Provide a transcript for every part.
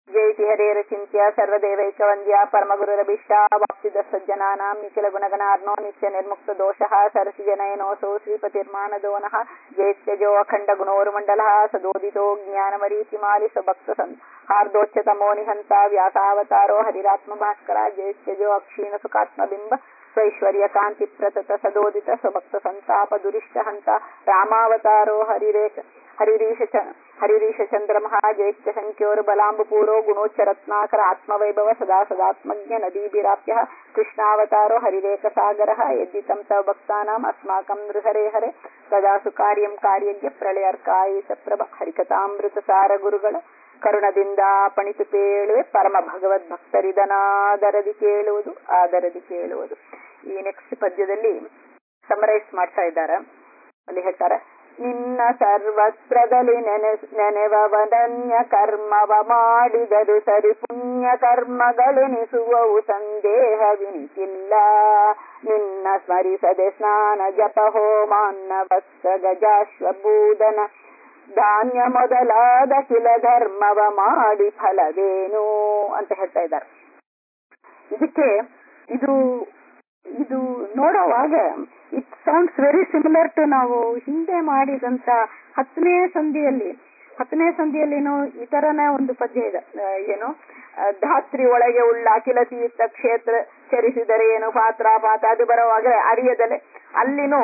ಜಯತಿ ಹರೇರಚಿಂತ್ಯ ಸರ್ವದೇವೈಕವಂದ್ಯ ಪರಮಗುರುರಭಿಷ್ಟ ವಾಪ್ಸಿದ ಸಜ್ಜನಾನಾಂ ನಿಖಿಲ ಗುಣಗಣಾರ್ನೋ ನಿತ್ಯ ನಿರ್ಮುಕ್ತ ದೋಷಃ ಸರಸಿ ಜನಯನೋಸೋ ಶ್ರೀಪತಿರ್ಮಾನದೋನಃ ಜೇತ್ಯಜೋ ಅಖಂಡ ಗುಣೋರ್ಮಂಡಲಃ ಸದೋದಿತೋ ಜ್ಞಾನಮರೀಚಿಮಾಲಿ ಸಭಕ್ತ ಸನ್ ಹಾರ್ದೋಚ್ಯತಮೋ ನಿಹಂತ ವ್ಯಾಸಾವತಾರೋ ಹರಿರಾತ್ಮ ಭಾಸ್ಕರ ಜೇತ್ಯಜೋ ಅಕ್ಷೀಣ ಸುಖಾತ್ಮಬಿಂಬ ಸ್ವೈಶ್ವರ್ಯ ಕಾಂತಿ ಪ್ರತತ ಸದೋದಿತ ಸ್ವಭಕ್ತ ಸಂತಾಪ ದುರಿಷ್ಟ ಹಂತ ರಾಮಾವತಾರೋ ಹರಿರೇಖ ಹರಿರೀಶ ಹರಿರೀಶ ಚಂದ್ರ ಮಹಾಜೈತ್ಯ ಸಂಖ್ಯೋರು ಬಲಾಂಬುಪೂರೋ ಗುಣೋಚ್ಚರತ್ನಾಕರ ಆತ್ಮವೈಭವ ಸದಾ ಸದಾತ್ಮಜ್ಞ ನದೀಭಿರಾಪ್ಯ ಕೃಷ್ಣಾವತಾರೋ ಹರಿರೇಖ ಸಾಗರ ಯದ್ದಿತಂ ಸ ಭಕ್ತಾನಾಂ ಅಸ್ಮಾಕಂ ನೃಹರೇ ಹರೆ ಸದಾ ಸುಕಾರ್ಯಂ ಕಾರ್ಯಜ್ಞ ಪ್ರಳಯರ್ಕಾಯಿ ಸಪ್ರಭ ಹರಿಕಥಾಮೃತ ಸಾರ ಗುರುಗಳ ಕರುಣದಿಂದ ಪಣಿತು ಕೇಳುವೆ ಪರಮ ಭಗವದ್ ಭಕ್ತರಿದನಾದರದಿ ಕೇಳುವುದು ಆದರದಿ ಕೇಳುವುದು ಈ ನೆಕ್ಸ್ಟ್ ಪದ್ಯದಲ್ಲಿ ಸಮರೈಸ್ ಮಾಡ್ತಾ ಇದ್ದಾರೆ ಅಲ್ಲಿ ಹೇಳ್ತಾರೆ ನಿನ್ನ ಸರ್ವತ್ರದಲ್ಲಿ ನೆನೆ ನೆನೆವವನನ್ಯ ಕರ್ಮವ ಮಾಡಿದರು ಸರಿ ಪುಣ್ಯ ಕರ್ಮಗಳೆನಿಸುವವು ಸಂದೇಹವಿನಿಸಿಲ್ಲ ನಿನ್ನ ಸ್ಮರಿಸದೆ ಸ್ನಾನ ಜಪ ಹೋಮಾನ್ನ ವಸ್ತ್ರ ಗಜಾಶ್ವಭೂದನ ಧಾನ್ಯ ಮೊದಲಾದ ಕಿಲ ಧರ್ಮವ ಮಾಡಿ ಫಲವೇನು ಅಂತ ಹೇಳ್ತಾ ಇದ್ದಾರೆ ಇದಕ್ಕೆ ಇದು ಇದು ನೋಡುವಾಗ it sounds very similar to ನಾವು ಹಿಂದೆ ಮಾಡಿದಂತ ಹತ್ತನೇ ಸಂಧಿಯಲ್ಲಿ ಹತ್ತನೇ ಸಂಧಿಯಲ್ಲಿನೂ ಈ ತರನೇ ಒಂದು ಪದ್ಯ ಇದೆ ಏನು ಧಾತ್ರಿ ಒಳಗೆ ಉಳ್ಳ ಅಖಿಲ ತೀರ್ಥ ಕ್ಷೇತ್ರ ಚರಿಸಿದರೆ ಏನು ಪಾತ್ರ ಪಾತ ಅದು ಬರುವಾಗ ಅರಿಯದಲೆ ಅಲ್ಲಿನೂ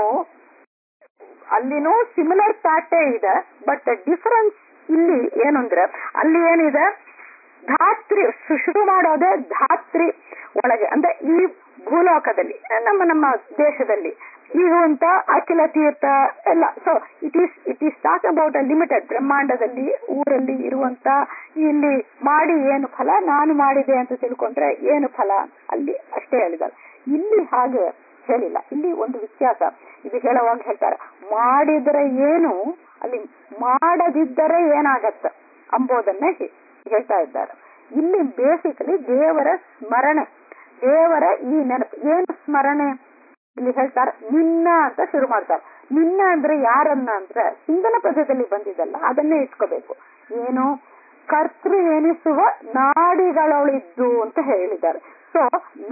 ಅಲ್ಲಿನೂ ಸಿಮಿಲರ್ ಪ್ಯಾಟೇ ಇದೆ ಬಟ್ ಡಿಫರೆನ್ಸ್ ಇಲ್ಲಿ ಏನಂದ್ರೆ ಅಲ್ಲಿ ಏನಿದೆ ಧಾತ್ರಿ ಶುರು ಮಾಡೋದೇ ಧಾತ್ರಿ ಒಳಗೆ ಅಂದ್ರೆ ಈ ಭೂಲೋಕದಲ್ಲಿ ನಮ್ಮ ನಮ್ಮ ದೇಶದಲ್ಲಿ ಇರುವಂತ ಅಖಿಲ ತೀರ್ಥ ಎಲ್ಲ so it is it is talk about a limited ಬ್ರಹ್ಮಾಂಡದಲ್ಲಿ ಊರಲ್ಲಿ ಇರುವಂತ ಇಲ್ಲಿ ಮಾಡಿ ಏನು ಫಲ ನಾನು ಮಾಡಿದೆ ಅಂತ ತಿಳ್ಕೊಂಡ್ರೆ ಏನು ಫಲ ಅಲ್ಲಿ ಅಷ್ಟೇ ಹೇಳಿದ್ದಾರೆ ಇಲ್ಲಿ ಹಾಗೆ ಹೇಳಿಲ್ಲ ಇಲ್ಲಿ ಒಂದು ವ್ಯತ್ಯಾಸ ಇದು ಹೇಳುವಾಗ ಹೇಳ್ತಾರೆ ಮಾಡಿದ್ರೆ ಏನು ಅಲ್ಲಿ ಮಾಡದಿದ್ದರೆ ಏನಾಗತ್ತ ಅಂಬೋದನ್ನ ಹೇಳ್ತಾ ಇದ್ದಾರೆ ಇಲ್ಲಿ ಬೇಸಿಕಲಿ ದೇವರ ಸ್ಮರಣೆ ದೇವರ ಈ ನೆನಪು ಏನು ಸ್ಮರಣೆ ಇಲ್ಲಿ ಹೇಳ್ತಾರೆ ನಿನ್ನ ಅಂತ ಶುರು ಮಾಡ್ತಾರೆ ನಿನ್ನ ಅಂದ್ರೆ ಯಾರನ್ನ ಅಂದ್ರೆ ಹಿಂದಿನ ಪದ್ಯದಲ್ಲಿ ಬಂದಿದ್ದಲ್ಲ ಅದನ್ನೇ ಇಟ್ಕೋಬೇಕು ಏನು ಕರ್ತೃ ಎನಿಸುವ ನಾಡಿಗಳೊಳಿದ್ದು ಅಂತ ಹೇಳಿದ್ದಾರೆ ಸೊ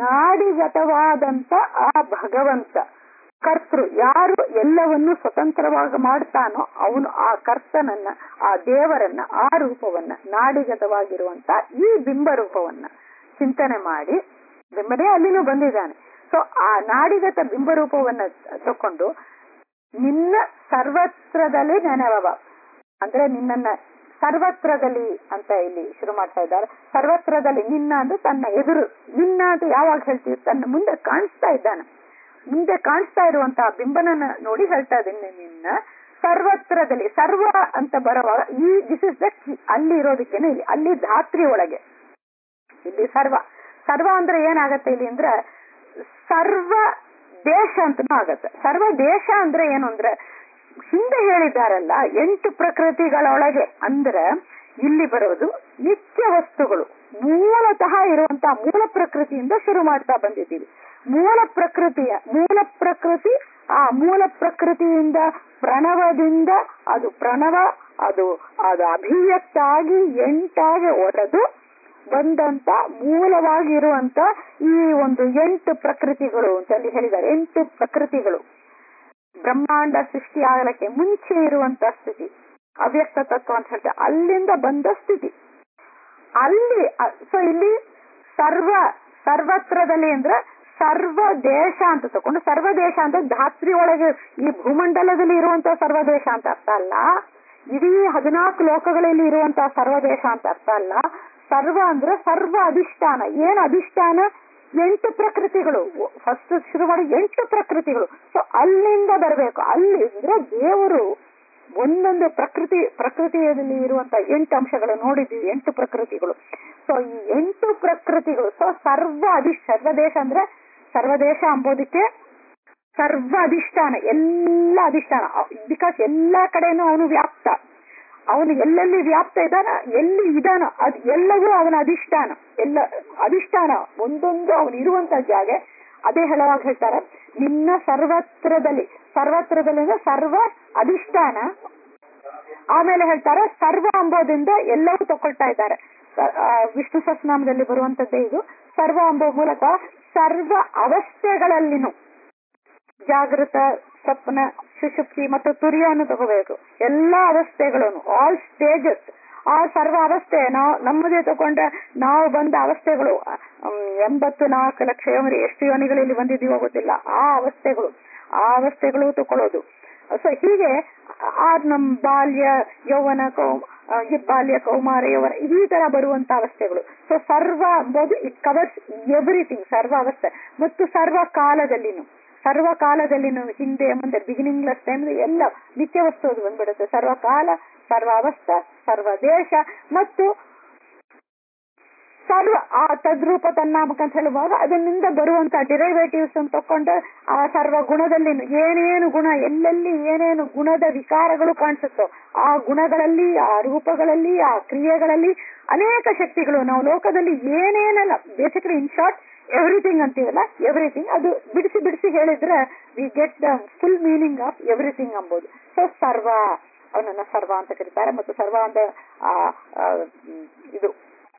ನಾಡಿಗತವಾದಂತ ಆ ಭಗವಂತ ಕರ್ತೃ ಯಾರು ಎಲ್ಲವನ್ನು ಸ್ವತಂತ್ರವಾಗಿ ಮಾಡ್ತಾನೋ ಅವನು ಆ ಕರ್ತನನ್ನ ಆ ದೇವರನ್ನ ಆ ರೂಪವನ್ನ ನಾಡಿಗತವಾಗಿರುವಂತ ಈ ಬಿಂಬ ರೂಪವನ್ನ ಚಿಂತನೆ ಮಾಡಿ ಬಿಂಬನೇ ಅಲ್ಲಿನೂ ಬಂದಿದ್ದಾನೆ ಸೊ ಆ ನಾಡಿಗತ ಬಿಂಬ ರೂಪವನ್ನ ತಕೊಂಡು ನಿನ್ನ ಸರ್ವತ್ರದಲ್ಲಿ ನೆನವವ ಅಂದ್ರೆ ನಿನ್ನನ್ನ ಸರ್ವತ್ರದಲ್ಲಿ ಅಂತ ಇಲ್ಲಿ ಶುರು ಮಾಡ್ತಾ ಇದ್ದಾರೆ ಸರ್ವತ್ರದಲ್ಲಿ ನಿನ್ನ ಅಂದ್ರೆ ತನ್ನ ಎದುರು ನಿನ್ನ ಅಂತ ಯಾವಾಗ ಹೇಳ್ತೀವಿ ತನ್ನ ಮುಂದೆ ಕಾಣಿಸ್ತಾ ಇದ್ದಾನೆ ಮುಂದೆ ಕಾಣಿಸ್ತಾ ಇರುವಂತಹ ಬಿಂಬನನ್ನ ನೋಡಿ ಹೇಳ್ತಾ ಇದ್ದೀನಿ ನಿನ್ನ ಸರ್ವತ್ರದಲ್ಲಿ ಸರ್ವ ಅಂತ ಬರುವಾಗ ಈ ದಿಸ್ ಇಸ್ ದ ಅಲ್ಲಿ ಇರೋದಕ್ಕೇನೆ ಇಲ್ಲಿ ಅಲ್ಲಿ ಧಾತ್ರಿ ಒಳಗೆ ಇಲ್ಲಿ ಸರ್ವ ಸರ್ವ ಅಂದ್ರೆ ಏನಾಗತ್ತೆ ಇಲ್ಲಿ ಅಂದ್ರೆ ಸರ್ವ ದೇಶ ಅಂತನೂ ಆಗತ್ತೆ ಸರ್ವ ದೇಶ ಅಂದ್ರೆ ಏನು ಅಂದ್ರೆ ಹಿಂದೆ ಹೇಳಿದ್ದಾರಲ್ಲ ಎಂಟು ಪ್ರಕೃತಿಗಳೊಳಗೆ ಅಂದ್ರೆ ಇಲ್ಲಿ ಬರೋದು ನಿತ್ಯ ವಸ್ತುಗಳು ಮೂಲತಃ ಇರುವಂತಹ ಮೂಲ ಪ್ರಕೃತಿಯಿಂದ ಶುರು ಮಾಡ್ತಾ ಬಂದಿದ್ದೀವಿ ಮೂಲ ಪ್ರಕೃತಿಯ ಮೂಲ ಪ್ರಕೃತಿ ಆ ಮೂಲ ಪ್ರಕೃತಿಯಿಂದ ಪ್ರಣವದಿಂದ ಅದು ಪ್ರಣವ ಅದು ಅದು ಅಭಿವ್ಯಕ್ತ ಆಗಿ ಎಂಟಾಗಿ ಒಡೆದು ಬಂದಂತ ಮೂಲವಾಗಿರುವಂತ ಈ ಒಂದು ಎಂಟು ಪ್ರಕೃತಿಗಳು ಅಂತ ಅಲ್ಲಿ ಹೇಳಿದ್ದಾರೆ ಎಂಟು ಪ್ರಕೃತಿಗಳು ಬ್ರಹ್ಮಾಂಡ ಸೃಷ್ಟಿ ಆಗಲಿಕ್ಕೆ ಮುಂಚೆ ಇರುವಂತ ಸ್ಥಿತಿ ಅವ್ಯಕ್ತ ತತ್ವ ಅಂತ ಹೇಳ್ತಾರೆ ಅಲ್ಲಿಂದ ಬಂದ ಸ್ಥಿತಿ ಅಲ್ಲಿ ಸೊ ಇಲ್ಲಿ ಸರ್ವ ಸರ್ವತ್ರದಲ್ಲಿ ಅಂದ್ರೆ ಸರ್ವ ದೇಶ ಅಂತ ತಕೊಂಡು ಸರ್ವ ದೇಶ ಅಂದ್ರೆ ಧಾತ್ರಿ ಒಳಗೆ ಈ ಭೂಮಂಡಲದಲ್ಲಿ ಇರುವಂತಹ ಸರ್ವ ದೇಶ ಅಂತ ಅರ್ಥ ಅಲ್ಲ ಇಡೀ ಹದಿನಾಲ್ಕು ಲೋಕಗಳಲ್ಲಿ ಇರುವಂತಹ ಸರ್ವ ದೇಶ ಅಂತ ಅರ್ಥ ಅಲ್ಲ ಸರ್ವ ಅಂದ್ರೆ ಸರ್ವ ಅಧಿಷ್ಠಾನ ಏನ್ ಅಧಿಷ್ಠಾನ ಎಂಟು ಪ್ರಕೃತಿಗಳು ಫಸ್ಟ್ ಶುರು ಮಾಡಿ ಎಂಟು ಪ್ರಕೃತಿಗಳು ಸೊ ಅಲ್ಲಿಂದ ಬರಬೇಕು ಅಲ್ಲಿ ಅಂದ್ರೆ ದೇವರು ಒಂದೊಂದು ಪ್ರಕೃತಿ ಪ್ರಕೃತಿಯಲ್ಲಿ ಇರುವಂತ ಎಂಟು ಅಂಶಗಳು ನೋಡಿದ್ದೀವಿ ಎಂಟು ಪ್ರಕೃತಿಗಳು ಸೊ ಈ ಎಂಟು ಪ್ರಕೃತಿಗಳು ಸೊ ಸರ್ವ ಅಧಿ ಸರ್ವದೇಶ ಅಂದ್ರೆ ಸರ್ವದೇಶ ಅಂಬೋದಕ್ಕೆ ಸರ್ವ ಅಧಿಷ್ಠಾನ ಎಲ್ಲ ಅಧಿಷ್ಠಾನ ಬಿಕಾಸ್ ಎಲ್ಲಾ ಕಡೆನೂ ಅವನು ವ್ಯಾಪ್ತ ಅವನು ಎಲ್ಲೆಲ್ಲಿ ವ್ಯಾಪ್ತ ಇದ್ದಾನ ಎಲ್ಲಿ ಇದಾನ ಅದ್ ಎಲ್ಲವೂ ಅವನ ಅಧಿಷ್ಠಾನ ಎಲ್ಲ ಅಧಿಷ್ಠಾನ ಒಂದೊಂದು ಅವನು ಇರುವಂತ ಜಾಗ ಅದೇ ಹೇಳುವಾಗ ಹೇಳ್ತಾರೆ ನಿನ್ನ ಸರ್ವತ್ರದಲ್ಲಿ ಸರ್ವತ್ರದಲ್ಲಿ ಅಂದ್ರೆ ಸರ್ವ ಅಧಿಷ್ಠಾನ ಆಮೇಲೆ ಹೇಳ್ತಾರೆ ಸರ್ವ ಅಂಬೋದಿಂದ ಎಲ್ಲವೂ ತಕೊಳ್ತಾ ಇದ್ದಾರೆ ಆ, ವಿಷ್ಣು ಸಹಸ್ರನಾಮದಲ್ಲಿ ಬರುವಂತದ್ದೇ ಇದು ಸರ್ವ ಎಂಬ ಮೂಲಕ ಸರ್ವ ಅವಸ್ಥೆಗಳಲ್ಲಿನೂ ಜಾಗೃತ ಸ್ವಪ್ನ ಸುಷುಪ್ತಿ ಮತ್ತು ತುರಿಯನ್ನು ತಗೋಬೇಕು ಎಲ್ಲಾ ಅವಸ್ಥೆಗಳನ್ನು ಆಲ್ ಸ್ಟೇಜಸ್ ಆ ಸರ್ವ ಅವಸ್ಥೆ ನಾವು ನಮ್ಮದೇ ತಗೊಂಡ್ರೆ ನಾವು ಬಂದ ಅವಸ್ಥೆಗಳು ಹ್ಮ್, ಎಂಬತ್ತು ನಾಲ್ಕು ಲಕ್ಷ ಯೋನಿ ಎಷ್ಟು ಯೋನಿಗಳಲ್ಲಿ ಬಂದಿದೀವೋ ಗೊತ್ತಿಲ್ಲ ಆ ಅವಸ್ಥೆಗಳು ಆ ಅವಸ್ಥೆಗಳು ತಕೊಳ್ಳೋದು ಸೊ ಹೀಗೆ ಆ ನಮ್ ಬಾಲ್ಯ ಯೌವನ ಕೌ ಆ, ಈ ಬಾಲ್ಯ ಕೌಮಾರ ಯೌವನ ಈ ತರ ಬರುವಂತ ಅವಸ್ಥೆಗಳು ಸೊ ಸರ್ವ ಎಂಬುದು ಇಟ್ ಕವರ್ಸ್ ಎವ್ರಿಥಿಂಗ್ ಸರ್ವ ಅವಸ್ಥೆ ಮತ್ತು ಸರ್ವ ಕಾಲದಲ್ಲಿನೂ ಸರ್ವ ಕಾಲದಲ್ಲಿನೂ ಹಿಂದೆ ಮುಂದೆ ಬಿಗಿನಿಂಗ್ಲೆಸ್ ಟೈಮ್ ಎಲ್ಲ ನಿತ್ಯ ವಸ್ತು ಅದು ಬಂದ್ಬಿಡುತ್ತೆ ಸರ್ವ ಕಾಲ ಸರ್ವ ಅವಸ್ಥೆ ಸರ್ವ ದೇಶ ಮತ್ತು ಸರ್ವ ಆ ತದ್ರೂಪ ತನ್ನಾಮಕ ಅಂತ ಹೇಳುವಾಗ ಅದರಿಂದ ಬರುವಂತ ಡಿರೈವೇಟಿವ್ಸ್ ಅಂತ ತಕೊಂಡು ಆ ಸರ್ವ ಗುಣದಲ್ಲಿ ಏನೇನು ಗುಣ ಎಲ್ಲೆಲ್ಲಿ ಏನೇನು ಗುಣದ ವಿಕಾರಗಳು ಕಾಣಿಸುತ್ತೋ ಆ ಗುಣಗಳಲ್ಲಿ ಆ ರೂಪಗಳಲ್ಲಿ ಆ ಕ್ರಿಯೆಗಳಲ್ಲಿ ಅನೇಕ ಶಕ್ತಿಗಳು ನಾವು ಲೋಕದಲ್ಲಿ ಏನೇನಲ್ಲ ಬೇಸಿಕಲಿ ಇನ್ ಶಾರ್ಟ್ ಎವ್ರಿಥಿಂಗ್ ಅಂತೀವಲ್ಲ ಎವ್ರಿಥಿಂಗ್ ಅದು ಬಿಡಿಸಿ ಬಿಡಿಸಿ ಹೇಳಿದ್ರೆ we get the full meaning of everything ಅಂಬೋದು ಸೊ ಸರ್ವ ಅವನನ್ನ ಸರ್ವ ಅಂತ ಕರೀತಾರೆ ಮತ್ತು ಸರ್ವ ಅಂತ ಆ, ಆ, ಮ್, ಇದು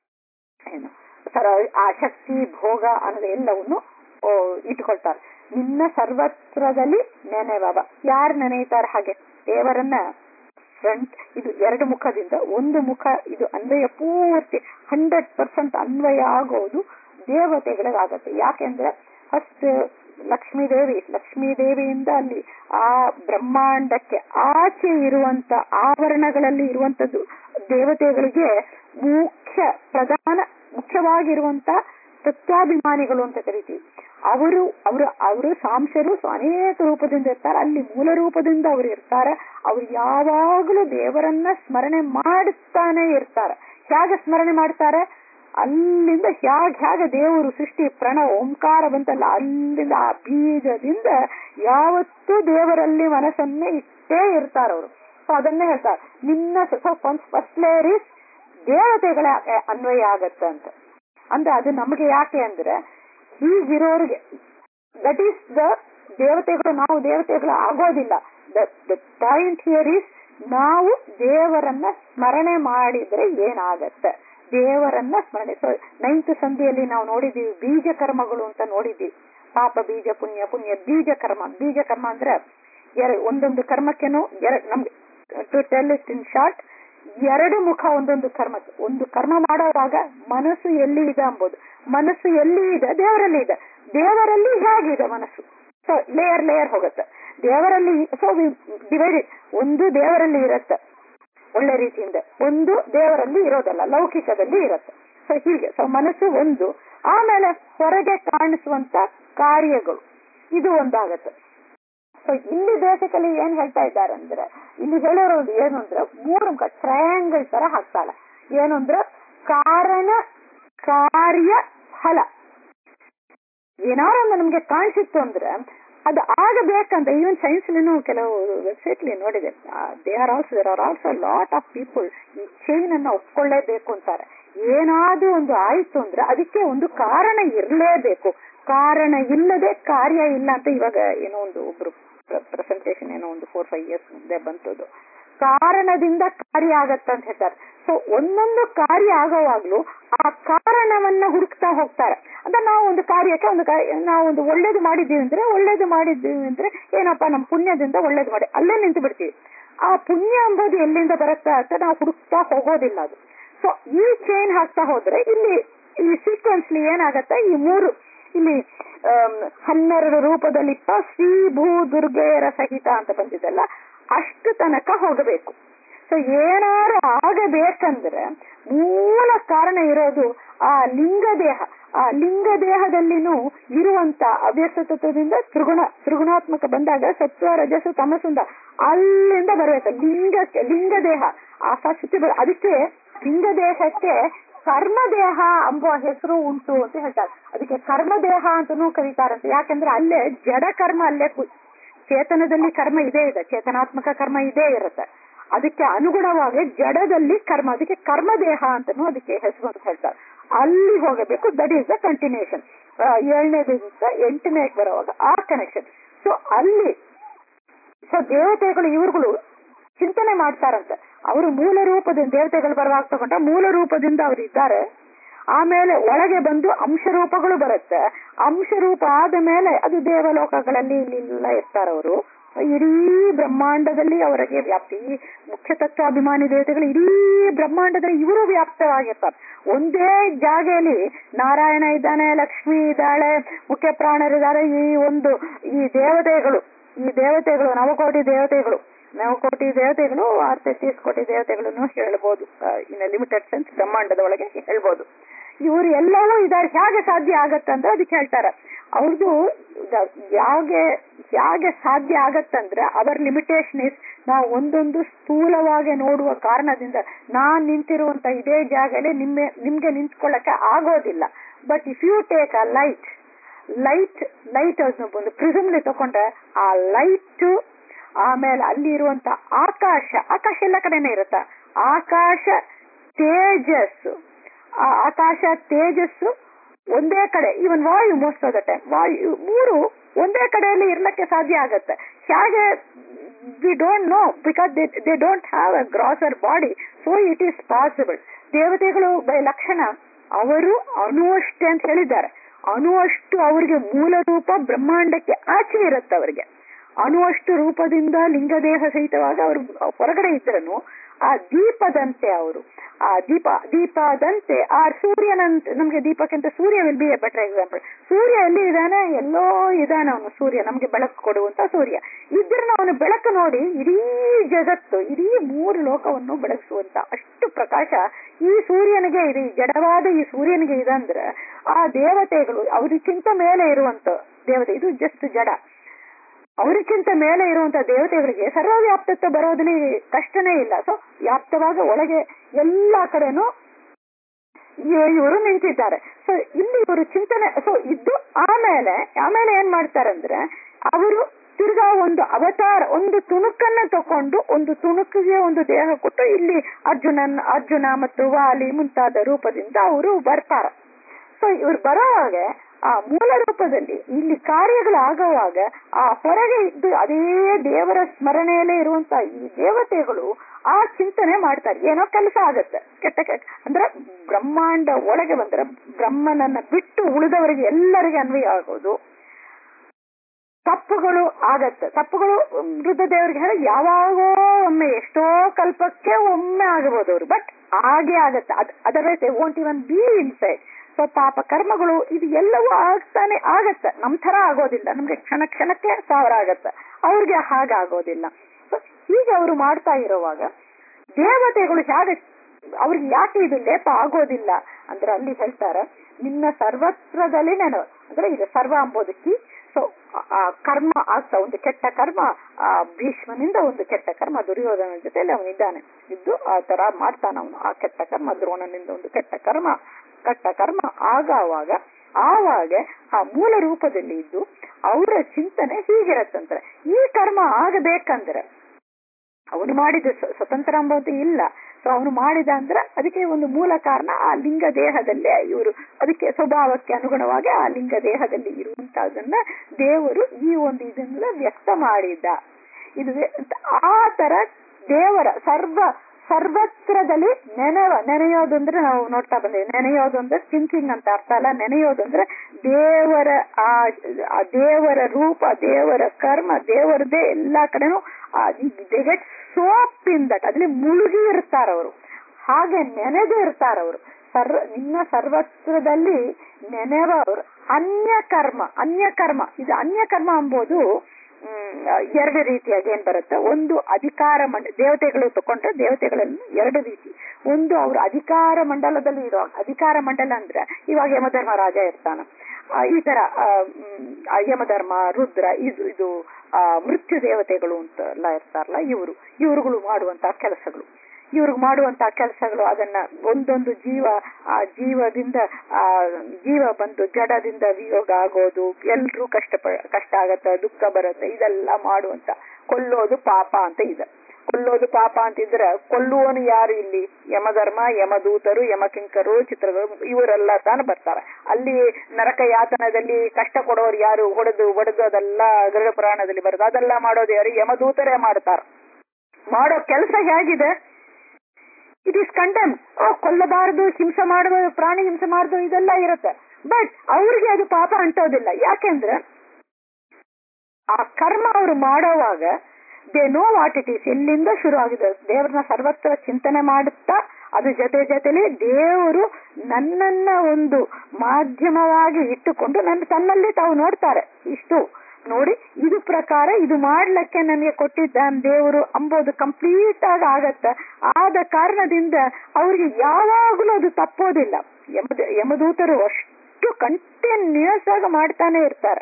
ಏನು ಸರ ಆ ಶಕ್ತಿ ಭೋಗ ಅನ್ನೋದು ಎಲ್ಲವನ್ನು ಓ, ಇಟ್ಕೊಳ್ತಾರೆ ನಿನ್ನ ಸರ್ವತ್ರದಲ್ಲಿ ನೆನೆ ಬಾಬಾ ಯಾರು ನೆನೆಯುತ್ತಾರೆ ಹಾಗೆ ದೇವರನ್ನ ಫ್ರಂಟ್ ಇದು ಎರಡು ಮುಖದಿಂದ ಒಂದು ಮುಖ ಇದು ಅನ್ವಯ ಪೂರ್ತಿ ಹಂಡ್ರೆಡ್ ಪರ್ಸೆಂಟ್ ಅನ್ವಯ ಆಗೋದು ದೇವತೆಗಳಿಗಾಗತ್ತೆ ಯಾಕೆಂದ್ರೆ ಫಸ್ಟ್ ಲಕ್ಷ್ಮೀ ದೇವಿ ಲಕ್ಷ್ಮೀ ದೇವಿಯಿಂದ ಅಲ್ಲಿ ಆ ಬ್ರಹ್ಮಾಂಡಕ್ಕೆ ಆಚೆ ಇರುವಂತ ಆವರಣಗಳಲ್ಲಿ ಇರುವಂತದ್ದು ದೇವತೆಗಳಿಗೆ ಮುಖ್ಯ ಪ್ರಧಾನ ಮುಖ್ಯವಾಗಿರುವಂತ ತತ್ವಾಭಿಮಾನಿಗಳು ಅಂತ ಕರಿತೀವಿ ಅವರು ಅವರು ಅವರು ಸಾಂಶರು ಸೊ ಅನೇಕ ರೂಪದಿಂದ ಇರ್ತಾರೆ ಅಲ್ಲಿ ಮೂಲ ರೂಪದಿಂದ ಅವರು ಇರ್ತಾರೆ ಅವ್ರು ಯಾವಾಗಲೂ ದೇವರನ್ನ ಸ್ಮರಣೆ ಮಾಡುತ್ತಾನೆ ಇರ್ತಾರೆ ಹೇಗೆ ಸ್ಮರಣೆ ಮಾಡ್ತಾರೆ ಅಲ್ಲಿಂದ ಹೇಗೆ ಹೇಗೆ ದೇವರು ಸೃಷ್ಟಿ ಪ್ರಣ ಓಂಕಾರ ಬಂತಲ್ಲ ಅಲ್ಲಿಂದ ಆ ಬೀಜದಿಂದ ಯಾವತ್ತೂ ದೇವರಲ್ಲಿ ಮನಸ್ಸನ್ನೇ ಇಟ್ಟೇ ಇರ್ತಾರೆ ಅವರು ಸೊ ಅದನ್ನೇ ಹೇಳ್ತಾರೆ ನಿನ್ನ ಫಸ್ಟ್ ಲೇಯರ್ ಇಸ್ ದೇವತೆಗಳ ಅನ್ವಯ ಆಗತ್ತೆ ಅಂತ ಅಂದ್ರೆ ಅದು ನಮಗೆ ಯಾಕೆ ಅಂದ್ರೆ ಹೀಗಿರೋರಿಗೆ ದಟ್ ಈಸ್ ದ ದೇವತೆಗಳು ನಾವು ದೇವತೆಗಳು ಆಗೋದಿಲ್ಲ ದ ಪಾಯಿಂಟ್ ಹಿಯರ್ ಈಸ್ ನಾವು ದೇವರನ್ನ ಸ್ಮರಣೆ ಮಾಡಿದ್ರೆ ಏನಾಗತ್ತೆ ದೇವರನ್ನ ಸ್ಮರಣೆ ಸೊ ನೈನ್ತ್ ಸಂಧಿಯಲ್ಲಿ ನಾವು ನೋಡಿದೀವಿ ಬೀಜ ಕರ್ಮಗಳು ಅಂತ ನೋಡಿದೀವಿ ಪಾಪ ಬೀಜ ಪುಣ್ಯ ಪುಣ್ಯ ಬೀಜ ಕರ್ಮ ಬೀಜ ಕರ್ಮ ಅಂದ್ರೆ ಎರ- ಒಂದೊಂದು ಕರ್ಮಕ್ಕೆನು ಎರಡು ನಮ್ಗೆ to tell it in short ಎರಡು ಮುಖ ಒಂದೊಂದು ಕರ್ಮಕ್ಕೆ ಒಂದು ಕರ್ಮ ಮಾಡೋವಾಗ ಮನಸ್ಸು ಎಲ್ಲಿ ಇದೆ ಅಂಬೋದು ಮನಸ್ಸು ಎಲ್ಲಿ ಇದೆ ದೇವರಲ್ಲಿ ಇದೆ ದೇವರಲ್ಲಿ ಹೇಗಿದೆ ಮನಸ್ಸು ಸೊ ಲೇಯರ್ ಲೇಯರ್ ಹೋಗುತ್ತೆ ದೇವರಲ್ಲಿ ಸೊ ಡಿವೈಡೆಡ್ ಒಂದು ದೇವರಲ್ಲಿ ಇರುತ್ತೆ ಒಳ್ಳೆ ರೀತಿಯಿಂದ ಒಂದು ದೇವರಲ್ಲಿ ಇರೋದಲ್ಲ ಲೌಕಿಕದಲ್ಲಿ ಇರುತ್ತೆ ಸೊ ಹೀಗೆ ಸೊ ಮನಸ್ಸು ಒಂದು ಆಮೇಲೆ ಹೊರಗೆ ಕಾಣಿಸುವಂತ ಕಾರ್ಯಗಳು ಇದು ಒಂದಾಗತ್ತೆ ಸೊ ಇಲ್ಲಿ ಬೇಸಿಕಲಿ ಏನ್ ಹೇಳ್ತಾ ಇದ್ದಾರೆ ಅಂದ್ರೆ ಇಲ್ಲಿ ಹೇಳಿರೋದು ಏನು ಅಂದ್ರೆ ಮೂರು ಮುಖ ಟ್ರಯಾಂಗಲ್ ತರ ಹಾಕ್ತಾಳ ಏನು ಅಂದ್ರೆ ಕಾರಣ ಕಾರ್ಯ ಫಲ ಏನಾರು ಒಂದು ನಮ್ಗೆ ಕಾಣಿಸಿತ್ತು ಅಂದ್ರೆ ಅದು ಆಗಬೇಕಂತ ಈವನ್ ಸೈನ್ಸ್ ಕೆಲವು ವೆಬ್ಸೈಟ್ ನೋಡಿದೆ they are also there are also lot of people ಈ ಚೈನ್ ಅನ್ನ ಒಪ್ಕೊಳ್ಳೇಬೇಕು ಅಂತಾರೆ ಏನಾದ್ರೂ ಒಂದು ಆಯ್ತು ಅಂದ್ರೆ ಅದಕ್ಕೆ ಒಂದು ಕಾರಣ ಇರಲೇಬೇಕು ಕಾರಣ ಇಲ್ಲದೆ ಕಾರ್ಯ ಇಲ್ಲ ಅಂತ ಇವಾಗ ಏನೋ ಒಂದು ಒಬ್ರು ಪ್ರೆಸೆಂಟೇಶನ್ ಏನೋ ಒಂದು ಫೋರ್ ಫೈವ್ ಇಯರ್ಸ್ ಮುಂದೆ ಬಂತದ್ದು ಕಾರಣದಿಂದ ಕಾರ್ಯ ಆಗತ್ತ ಅಂತ ಹೇಳ್ತಾರೆ ಸೊ ಒಂದೊಂದು ಕಾರ್ಯ ಆಗೋವಾಗ್ಲೂ ಆ ಕಾರಣವನ್ನ ಹುಡುಕ್ತಾ ಹೋಗ್ತಾರೆ ಅಂದ್ರೆ ನಾವು ಒಂದು ಕಾರ್ಯಕ್ಕೆ ಒಂದು ಕಾರ್ಯ ನಾವು ಒಂದು ಒಳ್ಳೇದು ಮಾಡಿದ್ದೀವಿ ಅಂದ್ರೆ ಒಳ್ಳೇದು ಮಾಡಿದ್ದೀವಿ ಅಂದ್ರೆ ಏನಪ್ಪಾ ನಮ್ಮ ಪುಣ್ಯದಿಂದ ಒಳ್ಳೇದು ಮಾಡಿ ಅಲ್ಲೇ ನಿಂತು ಬಿಡ್ತೀವಿ ಆ ಪುಣ್ಯ ಎಂಬುದು ಎಲ್ಲಿಂದ ಬರುತ್ತೆ ಅಂತ ನಾವು ಹುಡುಕ್ತಾ ಹೋಗೋದಿಲ್ಲ ಅದು ಸೊ ಈ ಚೈನ್ ಹಾಕ್ತಾ ಹೋದ್ರೆ ಇಲ್ಲಿ ಈ ಸೀಕ್ವೆನ್ಸ್ ಏನಾಗತ್ತೆ ಈ ಮೂರು ಇಲ್ಲಿ ಆಮ್, ಹನ್ನೆರಡು ರೂಪದಲ್ಲಿಪ್ಪ ಶ್ರೀ ಭೂ ದುರ್ಗೆಯರ ಸಹಿತ ಅಂತ ಬಂದಿದ್ದಲ್ಲ ಅಷ್ಟು ತನಕ ಹೋಗಬೇಕು ಸೊ ಏನಾರು ಆಗಬೇಕಂದ್ರೆ ಮೂಲ ಕಾರಣ ಇರೋದು ಆ ಲಿಂಗ ದೇಹ ಆ ಲಿಂಗ ದೇಹದಲ್ಲಿನೂ ಇರುವಂತ ಅವ್ಯಕ್ತ ತತ್ವದಿಂದ ತ್ರಿಗುಣ ತ್ರಿಗುಣಾತ್ಮಕ ಬಂದಾಗ ಸತ್ವ ರಜಸ್ಸು ತಮಸ್ಸುಂದ ಅಲ್ಲಿಂದ ಬರಬೇಕು ಲಿಂಗಕ್ಕೆ ಲಿಂಗ ದೇಹ ಆ ಸತ್ಯ ಅದಕ್ಕೆ ಲಿಂಗ ದೇಹಕ್ಕೆ ಕರ್ಮದೇಹ ಎಂಬ ಹೆಸರು ಉಂಟು ಅಂತ ಹೇಳ್ತಾರೆ ಅದಕ್ಕೆ ಕರ್ಮದೇಹ ಅಂತಾನೂ ಕರೀತಾರಂತೆ ಯಾಕಂದ್ರೆ ಅಲ್ಲೇ ಜಡ ಕರ್ಮ ಅಲ್ಲೇ ಕು- ಚೇತನದಲ್ಲಿ ಕರ್ಮ ಇದೇ ಇದೆ ಚೇತನಾತ್ಮಕ ಕರ್ಮ ಇದೇ ಇರುತ್ತೆ ಅದಕ್ಕೆ ಅನುಗುಣವಾಗಿ ಜಡದಲ್ಲಿ ಕರ್ಮ ಅದಕ್ಕೆ ಕರ್ಮದೇಹ ಅಂತಾನು ಅದಕ್ಕೆ ಹೆಸರು ಅಂತ ಹೇಳ್ತಾರೆ ಅಲ್ಲಿ ಹೋಗಬೇಕು ದಟ್ ಈಸ್ ದ ಕಂಟಿನ್ಯೂಷನ್ ಏಳನೇದಿಂದ ಎಂಟನೇ ಬರುವಾಗ ಆ ಕನೆಕ್ಷನ್ ಸೊ ಅಲ್ಲಿ ಸೊ ದೇವತೆಗಳು ಇವ್ರುಗಳು ಚಿಂತನೆ ಮಾಡ್ತಾರಂತೆ ಅವರು ಮೂಲ ರೂಪದಿಂದ ದೇವತೆಗಳು ಬರುವಾಗ ತಗೊಂಡ ಮೂಲ ರೂಪದಿಂದ ಅವರು ಇದ್ದಾರೆ ಆಮೇಲೆ ಒಳಗೆ ಬಂದು ಅಂಶ ರೂಪಗಳು ಬರುತ್ತೆ ಅಂಶ ರೂಪ ಆದ ಮೇಲೆ ಅದು ದೇವಲೋಕಗಳಲ್ಲಿ ಇಲ್ಲೆಲ್ಲ ಇರ್ತಾರೆ ಅವರು ಇಡೀ ಬ್ರಹ್ಮಾಂಡದಲ್ಲಿ ಅವರಿಗೆ ವ್ಯಾಪ್ತಿ ಈ ಮುಖ್ಯ ತತ್ವಾಭಿಮಾನಿ ದೇವತೆಗಳು ಇಡೀ ಬ್ರಹ್ಮಾಂಡದಲ್ಲಿ ಇವರು ವ್ಯಾಪ್ತವಾಗಿರ್ತಾರೆ ಒಂದೇ ಜಾಗೆಯಲ್ಲಿ ನಾರಾಯಣ ಇದ್ದಾನೆ ಲಕ್ಷ್ಮಿ ಇದ್ದಾಳೆ ಮುಖ್ಯ ಪ್ರಾಣರಿದ್ದಾರೆ ಈ ಒಂದು ಈ ದೇವತೆಗಳು ಈ ದೇವತೆಗಳು ನವಕೋಟಿ ದೇವತೆಗಳು ನವಕೋಟಿ ದೇವತೆಗಳು ಆರ್ ತೆತ್ತೀಸ್ ಕೋಟಿ ದೇವತೆಗಳನ್ನು ಹೇಳ್ಬೋದು ಇನ್ ಲಿಮಿಟೆಡ್ ಸೆನ್ಸ್ ಬ್ರಹ್ಮಾಂಡದ ಒಳಗೆ ಹೇಳ್ಬೋದು ಇವರು ಎಲ್ಲವೂ ಇದ್ದಾರೆ ಹೇಗೆ ಸಾಧ್ಯ ಆಗತ್ತಂತ ಅದಕ್ಕೆ ಹೇಳ್ತಾರೆ ಅವ್ರದ್ದು ಯಾಗೆ ಹೇಗೆ ಸಾಧ್ಯ ಆಗತ್ತಂದ್ರೆ ಅವರ್ ಲಿಮಿಟೇಷನ್ ಇಸ್ ನಾವು ಒಂದೊಂದು ಸ್ಥೂಲವಾಗಿ ನೋಡುವ ಕಾರಣದಿಂದ ನಾನ್ ನಿಂತಿರುವಂತ ಇದೇ ಜಾಗದಲ್ಲಿ ನಿಮ್ಮೆ ನಿಮ್ಗೆ ನಿಂತ್ಕೊಳ್ಳಕ್ಕೆ ಆಗೋದಿಲ್ಲ but if you take a light light light ಒಂದು ಪ್ರಿಸಮ್ಲಿ ತಕೊಂಡ್ರೆ ಆ ಲೈಟ್ ಆಮೇಲೆ ಅಲ್ಲಿ ಇರುವಂತ ಆಕಾಶ ಆಕಾಶ ಎಲ್ಲ ಕಡೆನೇ ಇರುತ್ತ ಆಕಾಶ ತೇಜಸ್ಸು ಆ ಆಕಾಶ ತೇಜಸ್ಸು ಒಂದೇ ಕಡೆ ಇವನ್ ವಾಯು ಮೋಸ್ಟ್ ಆಫ್ ದ ಟೈಮ್ ವಾಯು ಮೂರು ಒಂದೇ ಕಡೆಯಲ್ಲಿ ಇರ್ಲಕ್ಕೆ ಸಾಧ್ಯ ಆಗತ್ತೆ ಹೇಗೆ we don't know because they they don't have a grosser body so it is possible ದೇವತೆಗಳು ಬೈ ಲಕ್ಷಣ ಅವರು ಅಣುವಷ್ಟೇ ಅಂತ ಹೇಳಿದ್ದಾರೆ ಅಣುವಷ್ಟು ಅವರಿಗೆ ಮೂಲ ರೂಪ ಬ್ರಹ್ಮಾಂಡಕ್ಕೆ ಆಚೆ ಇರುತ್ತೆ ಅವರಿಗೆ ಅಣುವಷ್ಟು ರೂಪದಿಂದ ಲಿಂಗದೇಹ ಸಹಿತವಾಗಿ ಅವರು ಹೊರಗಡೆ ಇದ್ರನು ಆ ದೀಪದಂತೆ ಅವರು ಆ ದೀಪ ದೀಪದಂತೆ ಆ ಸೂರ್ಯನಂತೆ ನಮ್ಗೆ ದೀಪಕ್ಕಿಂತ ಸೂರ್ಯ will be a better example ಸೂರ್ಯ ಎಲ್ಲಿ ಇದಾನೆ ಎಲ್ಲೋ ಇದಾನೆ ಅವನು ಸೂರ್ಯ ನಮ್ಗೆ ಬೆಳಕು ಕೊಡುವಂತ ಸೂರ್ಯ ಇದ್ರನ್ನ ಅವನು ಬೆಳಕು ನೋಡಿ ಇಡೀ ಜಗತ್ತು ಇಡೀ ಮೂರು ಲೋಕವನ್ನು ಬೆಳಗಿಸುವಂತ ಅಷ್ಟು ಪ್ರಕಾಶ ಈ ಸೂರ್ಯನಿಗೆ ಇದೆ ಈ ಜಡವಾದ ಈ ಸೂರ್ಯನಿಗೆ ಇದಂದ್ರೆ ಆ ದೇವತೆಗಳು ಅವರಿಗಿಂತ ಮೇಲೆ ಇರುವಂತ ದೇವತೆ ಇದು ಜಸ್ಟ್ ಜಡ ಅವರಿಗಿಂತ ಮೇಲೆ ಇರುವಂತ ದೇವತೆಗಳಿಗೆ ಸರ್ವವ್ಯಾಪ್ತತ್ವ ಬರೋದ್ರಲ್ಲಿ ಕಷ್ಟನೇ ಇಲ್ಲ ಸೊ ವ್ಯಾಪ್ತವಾಗ ಒಳಗೆ ಎಲ್ಲಾ ಕಡೆನೂ ಇವರು ನಿಂತಿದ್ದಾರೆ ಸೊ ಇಲ್ಲಿ ಇವರು ಚಿಂತನೆ ಸೊ ಇದ್ದು ಆಮೇಲೆ ಆಮೇಲೆ ಏನ್ ಮಾಡ್ತಾರಂದ್ರೆ ಅವರು ತಿರ್ಗಾ ಒಂದು ಅವತಾರ ಒಂದು ತುಣುಕನ್ನ ತಕೊಂಡು ಒಂದು ತುಣುಕಿಗೆ ಒಂದು ದೇಹ ಕೊಟ್ಟು ಇಲ್ಲಿ ಅರ್ಜುನನ್ ಅರ್ಜುನ ಮತ್ತು ವಾಲಿ ಮುಂತಾದ ರೂಪದಿಂದ ಅವರು ಬರ್ತಾರ ಸೊ ಇವ್ರು ಬರೋವಾಗ ಆ ಮೂಲ ರೂಪದಲ್ಲಿ ಇಲ್ಲಿ ಕಾರ್ಯಗಳು ಆಗುವಾಗ ಆ ಹೊರಗೆ ಇದ್ದು ಅದೇ ದೇವರ ಸ್ಮರಣೆಯಲ್ಲೇ ಇರುವಂತ ಈ ದೇವತೆಗಳು ಆ ಚಿಂತನೆ ಮಾಡ್ತಾರೆ ಏನೋ ಕೆಲಸ ಆಗತ್ತೆ ಕೆಟ್ಟ ಕೆಟ್ಟ ಅಂದ್ರೆ ಬ್ರಹ್ಮಾಂಡ ಒಳಗೆ ಬಂದ್ರೆ ಬ್ರಹ್ಮನನ್ನ ಬಿಟ್ಟು ಉಳಿದವರಿಗೆ ಎಲ್ಲರಿಗೆ ಅನ್ವಯ ಆಗೋದು ತಪ್ಪುಗಳು ಆಗತ್ತೆ ತಪ್ಪುಗಳು ವೃದ್ಧ ದೇವರಿಗೆ ಹೇಳಿ ಯಾವಾಗೋ ಒಮ್ಮೆ ಎಷ್ಟೋ ಕಲ್ಪಕ್ಕೆ ಒಮ್ಮೆ ಆಗಬಹುದು ಅವರು ಬಟ್ ಹಾಗೆ ಆಗತ್ತೆ ಅದ್ otherwise they won't even be inside so ಪಾಪ ಕರ್ಮಗಳು ಇದು ಎಲ್ಲವೂ ಆಗ್ತಾನೆ ಆಗತ್ತೆ ನಮ್ ತರ ಆಗೋದಿಲ್ಲ ನಮ್ಗೆ ಕ್ಷಣ ಕ್ಷಣಕ್ಕೆ ಸಾವಿರ ಆಗತ್ತೆ ಅವ್ರಿಗೆ ಹಾಗಾಗೋದಿಲ್ಲ ಸೊ ಹೀಗೆ ಅವರು ಮಾಡ್ತಾ ಇರುವಾಗ ದೇವತೆಗಳು ಹೇಗೆ ಅವ್ರಿಗೆ ಯಾಕೆ ಇದು ಲೇಪ ಆಗೋದಿಲ್ಲ ಅಂದ್ರೆ ಅಲ್ಲಿ ಹೇಳ್ತಾರೆ ನಿನ್ನ ಸರ್ವತ್ರದಲ್ಲಿ ನಾನು ಅಂದ್ರೆ ಇದು ಸರ್ವ ಅಂಬೋದಕ್ಕೆ ಸೊ ಆ ಕರ್ಮ ಆಗ್ತಾ ಒಂದು ಕೆಟ್ಟ ಕರ್ಮ ಆ ಭೀಷ್ಮನಿಂದ ಒಂದು ಕೆಟ್ಟ ಕರ್ಮ ದುರ್ಯೋಧನ ಜೊತೆಲಿ ಅವನಿದ್ದಾನೆ ಇದ್ದು ಆ ತರ ಮಾಡ್ತಾನ ಅವನು ಆ ಕೆಟ್ಟ ಕರ್ಮ ದ್ರೋಣನಿಂದ ಒಂದು ಕೆಟ್ಟ ಕರ್ಮ ಕೆಟ್ಟ ಕರ್ಮ ಆಗಾವಾಗ ಆವಾಗ ಆ ಮೂಲ ರೂಪದಲ್ಲಿ ಇದ್ದು ಅವರ ಚಿಂತನೆ ಹೀಗಿರತ್ತಂದ್ರೆ ಈ ಕರ್ಮ ಆಗಬೇಕಂದ್ರೆ ಅವನು ಮಾಡಿದ ಸ್ವತಂತ್ರ ಅಂಬುದು ಇಲ್ಲ ಸೊ ಅವನು ಮಾಡಿದ ಅಂದ್ರೆ ಅದಕ್ಕೆ ಒಂದು ಮೂಲ ಕಾರಣ ಆ ಲಿಂಗ ದೇಹದಲ್ಲೇ ಇವರು ಅದಕ್ಕೆ ಸ್ವಭಾವಕ್ಕೆ ಅನುಗುಣವಾಗಿ ಆ ಲಿಂಗ ದೇಹದಲ್ಲಿ ಇರುವಂತಹದನ್ನ ದೇವರು ಈ ಒಂದು ಇದನ್ನೆಲ್ಲ ವ್ಯಕ್ತ ಮಾಡಿದ ಇದು ಆ ತರ ದೇವರ ಸರ್ವ ಸರ್ವತ್ರದಲ್ಲಿ ನೆನೆವ ನೆನೆಯೋದು ಅಂದ್ರೆ ನಾವು ನೋಡ್ತಾ ಬಂದೇವೆ ನೆನೆಯೋದು ಅಂದ್ರೆ ಥಿಂಕಿಂಗ್ ಅಂತ ಅರ್ಥ ಅಲ್ಲ ನೆನೆಯೋದು ಅಂದ್ರೆ ದೇವರ ಆ ದೇವರ ರೂಪ ದೇವರ ಕರ್ಮ ದೇವರದೇ ಎಲ್ಲಾ ಕಡೆನೂ ಗೆಟ್ ಸೋಪ್ ಇನ್ ದಟ್ ಅದ್ರಲ್ಲಿ ಮುಳುಗಿ ಇರ್ತಾರ ಅವರು ಹಾಗೆ ನೆನೆದು ಇರ್ತಾರ ಅವರು ಸರ್ವ ನಿನ್ನ ಸರ್ವತ್ರದಲ್ಲಿ ನೆನೆವವರು ಅನ್ಯ ಕರ್ಮ ಅನ್ಯ ಕರ್ಮ ಇದು ಅನ್ಯ ಕರ್ಮ ಎಂಬುದು ಎರಡು ರೀತಿಯಾಗಿ ಏನ್ ಬರುತ್ತೆ ಒಂದು ಅಧಿಕಾರ ಮಂಡ ದೇವತೆಗಳು ತಕೊಂಡ್ರೆ ದೇವತೆಗಳಲ್ಲಿ ಎರಡು ರೀತಿ ಒಂದು ಅವರು ಅಧಿಕಾರ ಮಂಡಲದಲ್ಲಿ ಇರೋ ಅಧಿಕಾರ ಮಂಡಲ ಅಂದ್ರೆ ಇವಾಗ ಯಮಧರ್ಮ ರಾಜ ಇರ್ತಾನ ಈ ತರ ಯಮಧರ್ಮ ರುದ್ರ ಇದು ಇದು ಆ ಮೃತ್ಯು ದೇವತೆಗಳು ಅಂತ ಎಲ್ಲ ಇರ್ತಾರಲ್ಲ ಇವರು ಇವ್ರುಗಳು ಮಾಡುವಂತಹ ಕೆಲಸಗಳು ಇವ್ರಿಗೆ ಮಾಡುವಂತಹ ಕೆಲಸಗಳು ಅದನ್ನ ಒಂದೊಂದು ಜೀವ ಆ ಜೀವದಿಂದ ಆ ಜೀವ ಬಂದು ಜಡದಿಂದ ವಿಯೋಗ ಆಗೋದು ಎಲ್ರೂ ಕಷ್ಟ ಕಷ್ಟ ಆಗತ್ತೆ ದುಃಖ ಬರುತ್ತೆ ಇದೆಲ್ಲ ಮಾಡುವಂತ ಕೊಲ್ಲೋದು ಪಾಪ ಅಂತ ಇದೆ ಕೊಲ್ಲೋದು ಪಾಪ ಅಂತಿದ್ರೆ ಕೊಲ್ಲುವನು ಯಾರು ಇಲ್ಲಿ ಯಮಧರ್ಮ ಯಮದೂತರು ಯಮಕಿಂಕರು ಚಿತ್ರಗಳು ಇವರೆಲ್ಲ ತಾನು ಬರ್ತಾರೆ ಅಲ್ಲಿ ನರಕ ಯಾತನದಲ್ಲಿ ಕಷ್ಟ ಕೊಡೋರು ಯಾರು ಹೊಡೆದು ಹೊಡೆದು ಅದೆಲ್ಲ ಗರುಡ ಪುರಾಣದಲ್ಲಿ ಬರೋದು ಅದೆಲ್ಲ ಮಾಡೋದು ಯಾರು ಯಮದೂತರೇ ಮಾಡ್ತಾರ ಮಾಡೋ ಕೆಲಸ ಹೇಗಿದೆ ಇಟ್ ಈಸ್ ಕಂಡೆಮ್ ಓ ಕೊಲ್ಲಬಾರದು ಹಿಂಸೆ ಮಾಡಬಾರದು ಪ್ರಾಣಿ ಹಿಂಸೆ ಮಾಡದು ಇದೆಲ್ಲ ಇರುತ್ತೆ ಬಟ್ ಅವ್ರಿಗೆ ಅದು ಪಾಪ ಅಂಟೋದಿಲ್ಲ ಯಾಕೆಂದ್ರೆ ಆ ಕರ್ಮ ಅವರು ಮಾಡೋವಾಗ they know what it is ಎಲ್ಲಿಂದ ಶುರು ಆಗಿದೆ ದೇವರನ್ನ ಸರ್ವತ್ರ ಚಿಂತನೆ ಮಾಡುತ್ತಾ ಅದ್ರ ಜೊತೆ ಜೊತೆಲಿ ದೇವರು ನನ್ನನ್ನ ಒಂದು ಮಾಧ್ಯಮವಾಗಿ ಇಟ್ಟುಕೊಂಡು ನನ್ನ ತನ್ನಲ್ಲಿ ತಾವು ನೋಡ್ತಾರೆ ಇಷ್ಟು ನೋಡಿ ಇದು ಪ್ರಕಾರ ಇದು ಮಾಡ್ಲಿಕ್ಕೆ ನನಗೆ ಕೊಟ್ಟಿದ್ದಾನೆ ದೇವರು ಅಂಬೋದು ಕಂಪ್ಲೀಟ್ ಆಗಿ ಆಗತ್ತ ಆದ ಕಾರಣದಿಂದ ಅವ್ರಿಗೆ ಯಾವಾಗಲೂ ಅದು ತಪ್ಪೋದಿಲ್ಲ ಯಮ ಯಮದೂತರು ಅಷ್ಟು ಕಂಟಿನ್ಯೂಸ್ ಆಗಿ ಮಾಡ್ತಾನೆ ಇರ್ತಾರೆ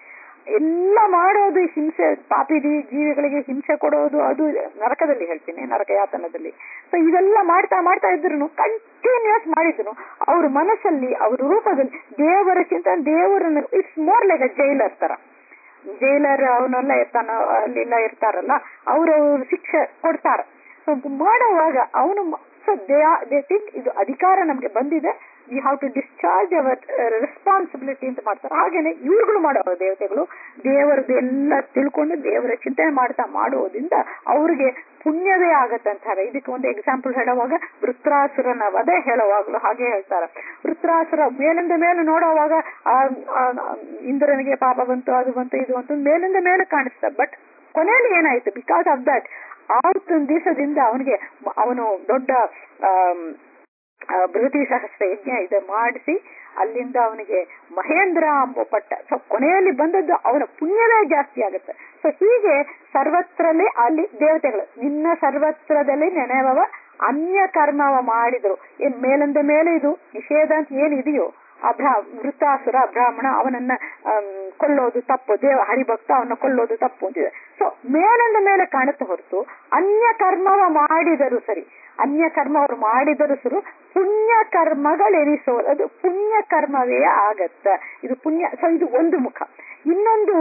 ಎಲ್ಲ ಮಾಡೋದು ಹಿಂಸೆ ಪಾಪಿ ಜೀ- ಜೀವಿಗಳಿಗೆ ಹಿಂಸೆ ಕೊಡೋದು ಅದು ನರಕದಲ್ಲಿ ಹೇಳ್ತೀನಿ ನರಕ ಯಾತನದಲ್ಲಿ ಸೊ ಇದೆಲ್ಲ ಮಾಡ್ತಾ ಮಾಡ್ತಾ ಇದ್ರು ಕಂಟಿನ್ಯೂಸ್ ಮಾಡಿದ್ರು ಅವ್ರ ಮನಸ್ಸಲ್ಲಿ ಅವ್ರ ರೂಪದಲ್ಲಿ ದೇವರ ಚಿಂತನೆ ದೇವರನ್ನ it's more like a jailer ತರ ಜೈಲರ್ ಅವನೆಲ್ಲ ಇರ್ತಾನ ಅಲ್ಲೆಲ್ಲ ಇರ್ತಾರಲ್ಲ ಅವರು ಶಿಕ್ಷೆ ಕೊಡ್ತಾರ ಸೊ ಮಾಡುವಾಗ ಅವನು ಸೊ ದೇ ದೇ ಥಿಂಕ್ ಇದು ಅಧಿಕಾರ ನಮ್ಗೆ ಬಂದಿದೆ we have to discharge our responsibility ಅಂತ ಮಾಡ್ತಾರೆ ಹಾಗೇನೆ ಇವ್ರುಗಳು ಮಾಡೋ ದೇವತೆಗಳು ದೇವರದ್ದು ಎಲ್ಲ ತಿಳ್ಕೊಂಡು ದೇವರ ಚಿಂತನೆ ಮಾಡ್ತಾ ಮಾಡೋದ್ರಿಂದ ಅವ್ರಿಗೆ ಪುಣ್ಯವೇ ಆಗತ್ತಂತಾರೆ ಇದಕ್ಕೆ ಒಂದು ಎಕ್ಸಾಂಪಲ್ ಹೇಳುವಾಗ ವೃತ್ರಾಸುರನ ವಧೆ ಹೇಳುವಾಗಲೂ ಹಾಗೆ ಹೇಳ್ತಾರೆ ವೃತ್ರಾಸುರ ಮೇಲಿಂದ ಮೇಲೆ ನೋಡುವಾಗ ಆ, ಆ, ಇಂದ್ರನಿಗೆ ಪಾಪ ಬಂತು ಅದು ಬಂತು ಇದು ಬಂತು ಮೇಲಿಂದ ಮೇಲೆ ಕಾಣಿಸ್ತಾರೆ ಬಟ್ ಕೊನೆಯಲ್ಲಿ ಏನಾಯ್ತು ಬಿಕಾಸ್ ಆಫ್ ದಟ್ ಆವತ್ತಿನ ದಿವಸದಿಂದ ಅವನಿಗೆ ಅವನು ದೊಡ್ಡ ಆಮ್, ಆ, ಬೃಹತಿ ಸಹಸ್ರ ಯಜ್ಞ ಇದೆ ಮಾಡಿಸಿ ಅಲ್ಲಿಂದ ಅವನಿಗೆ ಮಹೇಂದ್ರ ಎಂಬ ಪಟ್ಟ ಸೊ ಕೊನೆಯಲ್ಲಿ ಬಂದದ್ದು ಅವನ ಪುಣ್ಯವೇ ಜಾಸ್ತಿ ಆಗುತ್ತೆ ಸೊ ಹೀಗೆ ಸರ್ವತ್ರಲ್ಲೇ ಅಲ್ಲಿ ದೇವತೆಗಳು ನಿನ್ನ ಸರ್ವತ್ರದಲ್ಲಿ ನೆನೆವವ ಅನ್ಯ ಕರ್ಮವ ಮಾಡಿದ್ರು ಏನ್ ಮೇಲಿಂದ ಮೇಲೆ ಇದು ನಿಷೇಧ ಅಂತ ಏನಿದೆಯೋ ಅಬ್ರಾ ವೃತ್ತಾಸುರ ಬ್ರಾಹ್ಮಣ ಅವನನ್ನ ಆಮ್, ಕೊಲ್ಲೋದು ತಪ್ಪು ದೇವ ಹರಿಭಕ್ತ ಅವನ್ನ ಕೊಲ್ಲೋದು ತಪ್ಪು ಅಂತಿದೆ ಸೊ ಮೇಲಿಂದ ಮೇಲೆ ಕಾಣುತ್ತೆ ಹೊರತು ಅನ್ಯ ಕರ್ಮವ ಮಾಡಿದರು ಸರಿ ಅನ್ಯ ಕರ್ಮ ಅವರು ಮಾಡಿದರು ಸರು ಪುಣ್ಯ ಕರ್ಮಗಳೆನಿಸೋದು ಅದು ಪುಣ್ಯ ಕರ್ಮವೇ ಆಗತ್ತ ಇದು ಪುಣ್ಯ ಸೊ ಇದು ಒಂದು ಮುಖ ಇನ್ನೊಂದು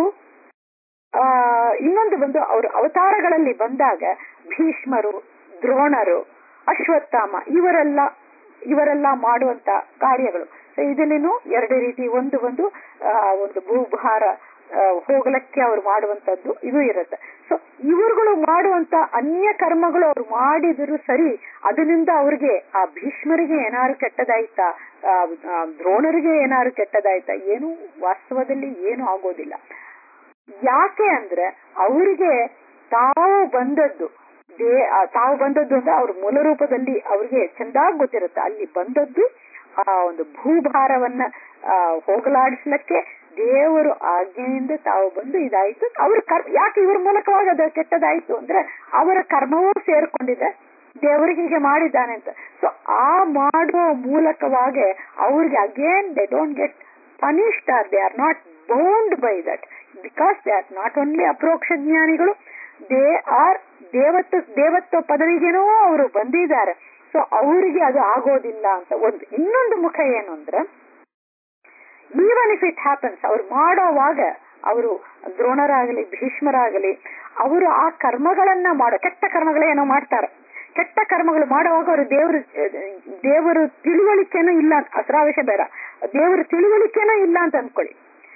ಆ ಇನ್ನೊಂದು ಬಂದು ಅವರು ಅವತಾರಗಳಲ್ಲಿ ಬಂದಾಗ ಭೀಷ್ಮರು ದ್ರೋಣರು ಅಶ್ವತ್ಥಾಮ ಇವರೆಲ್ಲ ಇವರೆಲ್ಲ ಮಾಡುವಂತ ಕಾರ್ಯಗಳು ಸೊ ಇದಲ್ಲಿನೂ ಎರಡು ರೀತಿ ಒಂದು ಒಂದು ಆ, ಒಂದು ಭೂಭಾರ ಆ, ಹೋಗ್ಲಕ್ಕೆ ಅವ್ರು ಮಾಡುವಂತದ್ದು ಇದು ಇರುತ್ತೆ ಸೊ ಇವರುಗಳು ಮಾಡುವಂತ ಅನ್ಯ ಕರ್ಮಗಳು ಅವ್ರು ಮಾಡಿದ್ರು ಸರಿ ಅದರಿಂದ ಅವ್ರಿಗೆ ಆ ಭೀಷ್ಮರಿಗೆ ಏನಾರು ಕೆಟ್ಟದಾಯ್ತಾ ಆ, ಆ, ದ್ರೋಣರಿಗೆ ಏನಾರು ಕೆಟ್ಟದಾಯ್ತಾ ಏನು ವಾಸ್ತವದಲ್ಲಿ ಏನು ಆಗೋದಿಲ್ಲ ಯಾಕೆ ಅಂದ್ರೆ ಅವರಿಗೆ ತಾವು ಬಂದದ್ದು ದೇ ಆ, ತಾವು ಬಂದದ್ದು ಅಂದ್ರೆ ಅವ್ರ ಮೂಲ ರೂಪದಲ್ಲಿ ಅವ್ರಿಗೆ ಚಂದಾಗ್ ಗೊತ್ತಿರುತ್ತೆ ಅಲ್ಲಿ ಬಂದದ್ದು ಆ ಒಂದು ಭೂಭಾರವನ್ನ ಆ, ಹೋಗಲಾಡಿಸ್ಲಿಕ್ಕೆ ದೇವರು ಆಜ್ಞೆಯಿಂದ ತಾವು ಬಂದು ಇದಾಯ್ತು ಅವ್ರ ಕರ್ಮ ಯಾಕೆ ಇವ್ರ ಮೂಲಕವಾಗಿ ಅದು ಕೆಟ್ಟದಾಯ್ತು ಅಂದ್ರೆ ಅವರ ಕರ್ಮವೂ ಸೇರ್ಕೊಂಡಿದೆ ದೇವರಿಗೆ ಹೀಗೆ ಮಾಡಿದ್ದಾನೆ ಅಂತ ಸೊ ಆ ಮಾಡುವ ಮೂಲಕವಾಗಿ ಅವ್ರಿಗೆ again they don't get punished or they are not bound by that because they are not only ಅಪ್ರೋಕ್ಷ ಜ್ಞಾನಿಗಳು ದೇ ಆರ್ ದೇವತ್ವ ದೇವತ್ವ ಪದವಿಗೇನೋ ಅವರು ಬಂದಿದ್ದಾರೆ ಸೊ ಅವರಿಗೆ ಅದು ಆಗೋದಿಲ್ಲ ಅಂತ ಒಂದು ಇನ್ನೊಂದು ಮುಖ ಏನು ಅಂದ್ರೆ ಈವನ್ ಇಫ್ ಇಟ್ ಹ್ಯಾಪನ್ಸ್ ಅವ್ರು ಮಾಡೋವಾಗ ಅವರು ದ್ರೋಣರಾಗಲಿ ಭೀಷ್ಮರಾಗಲಿ ಅವರು ಆ ಕರ್ಮಗಳನ್ನ ಮಾಡೋ ಕೆಟ್ಟ ಕರ್ಮಗಳೇನೋ ಮಾಡ್ತಾರೆ ಕೆಟ್ಟ ಕರ್ಮಗಳು ಮಾಡುವಾಗ ಅವರು ದೇವರು ದೇವರು ತಿಳುವಳಿಕೆನೂ ಇಲ್ಲ ಅಂತ ಅಸರಾವೇಶ ಬೇಡ ದೇವರು ತಿಳುವಳಿಕೆನೂ ಇಲ್ಲ ಅಂತ ಅನ್ಕೊಳ್ಳಿ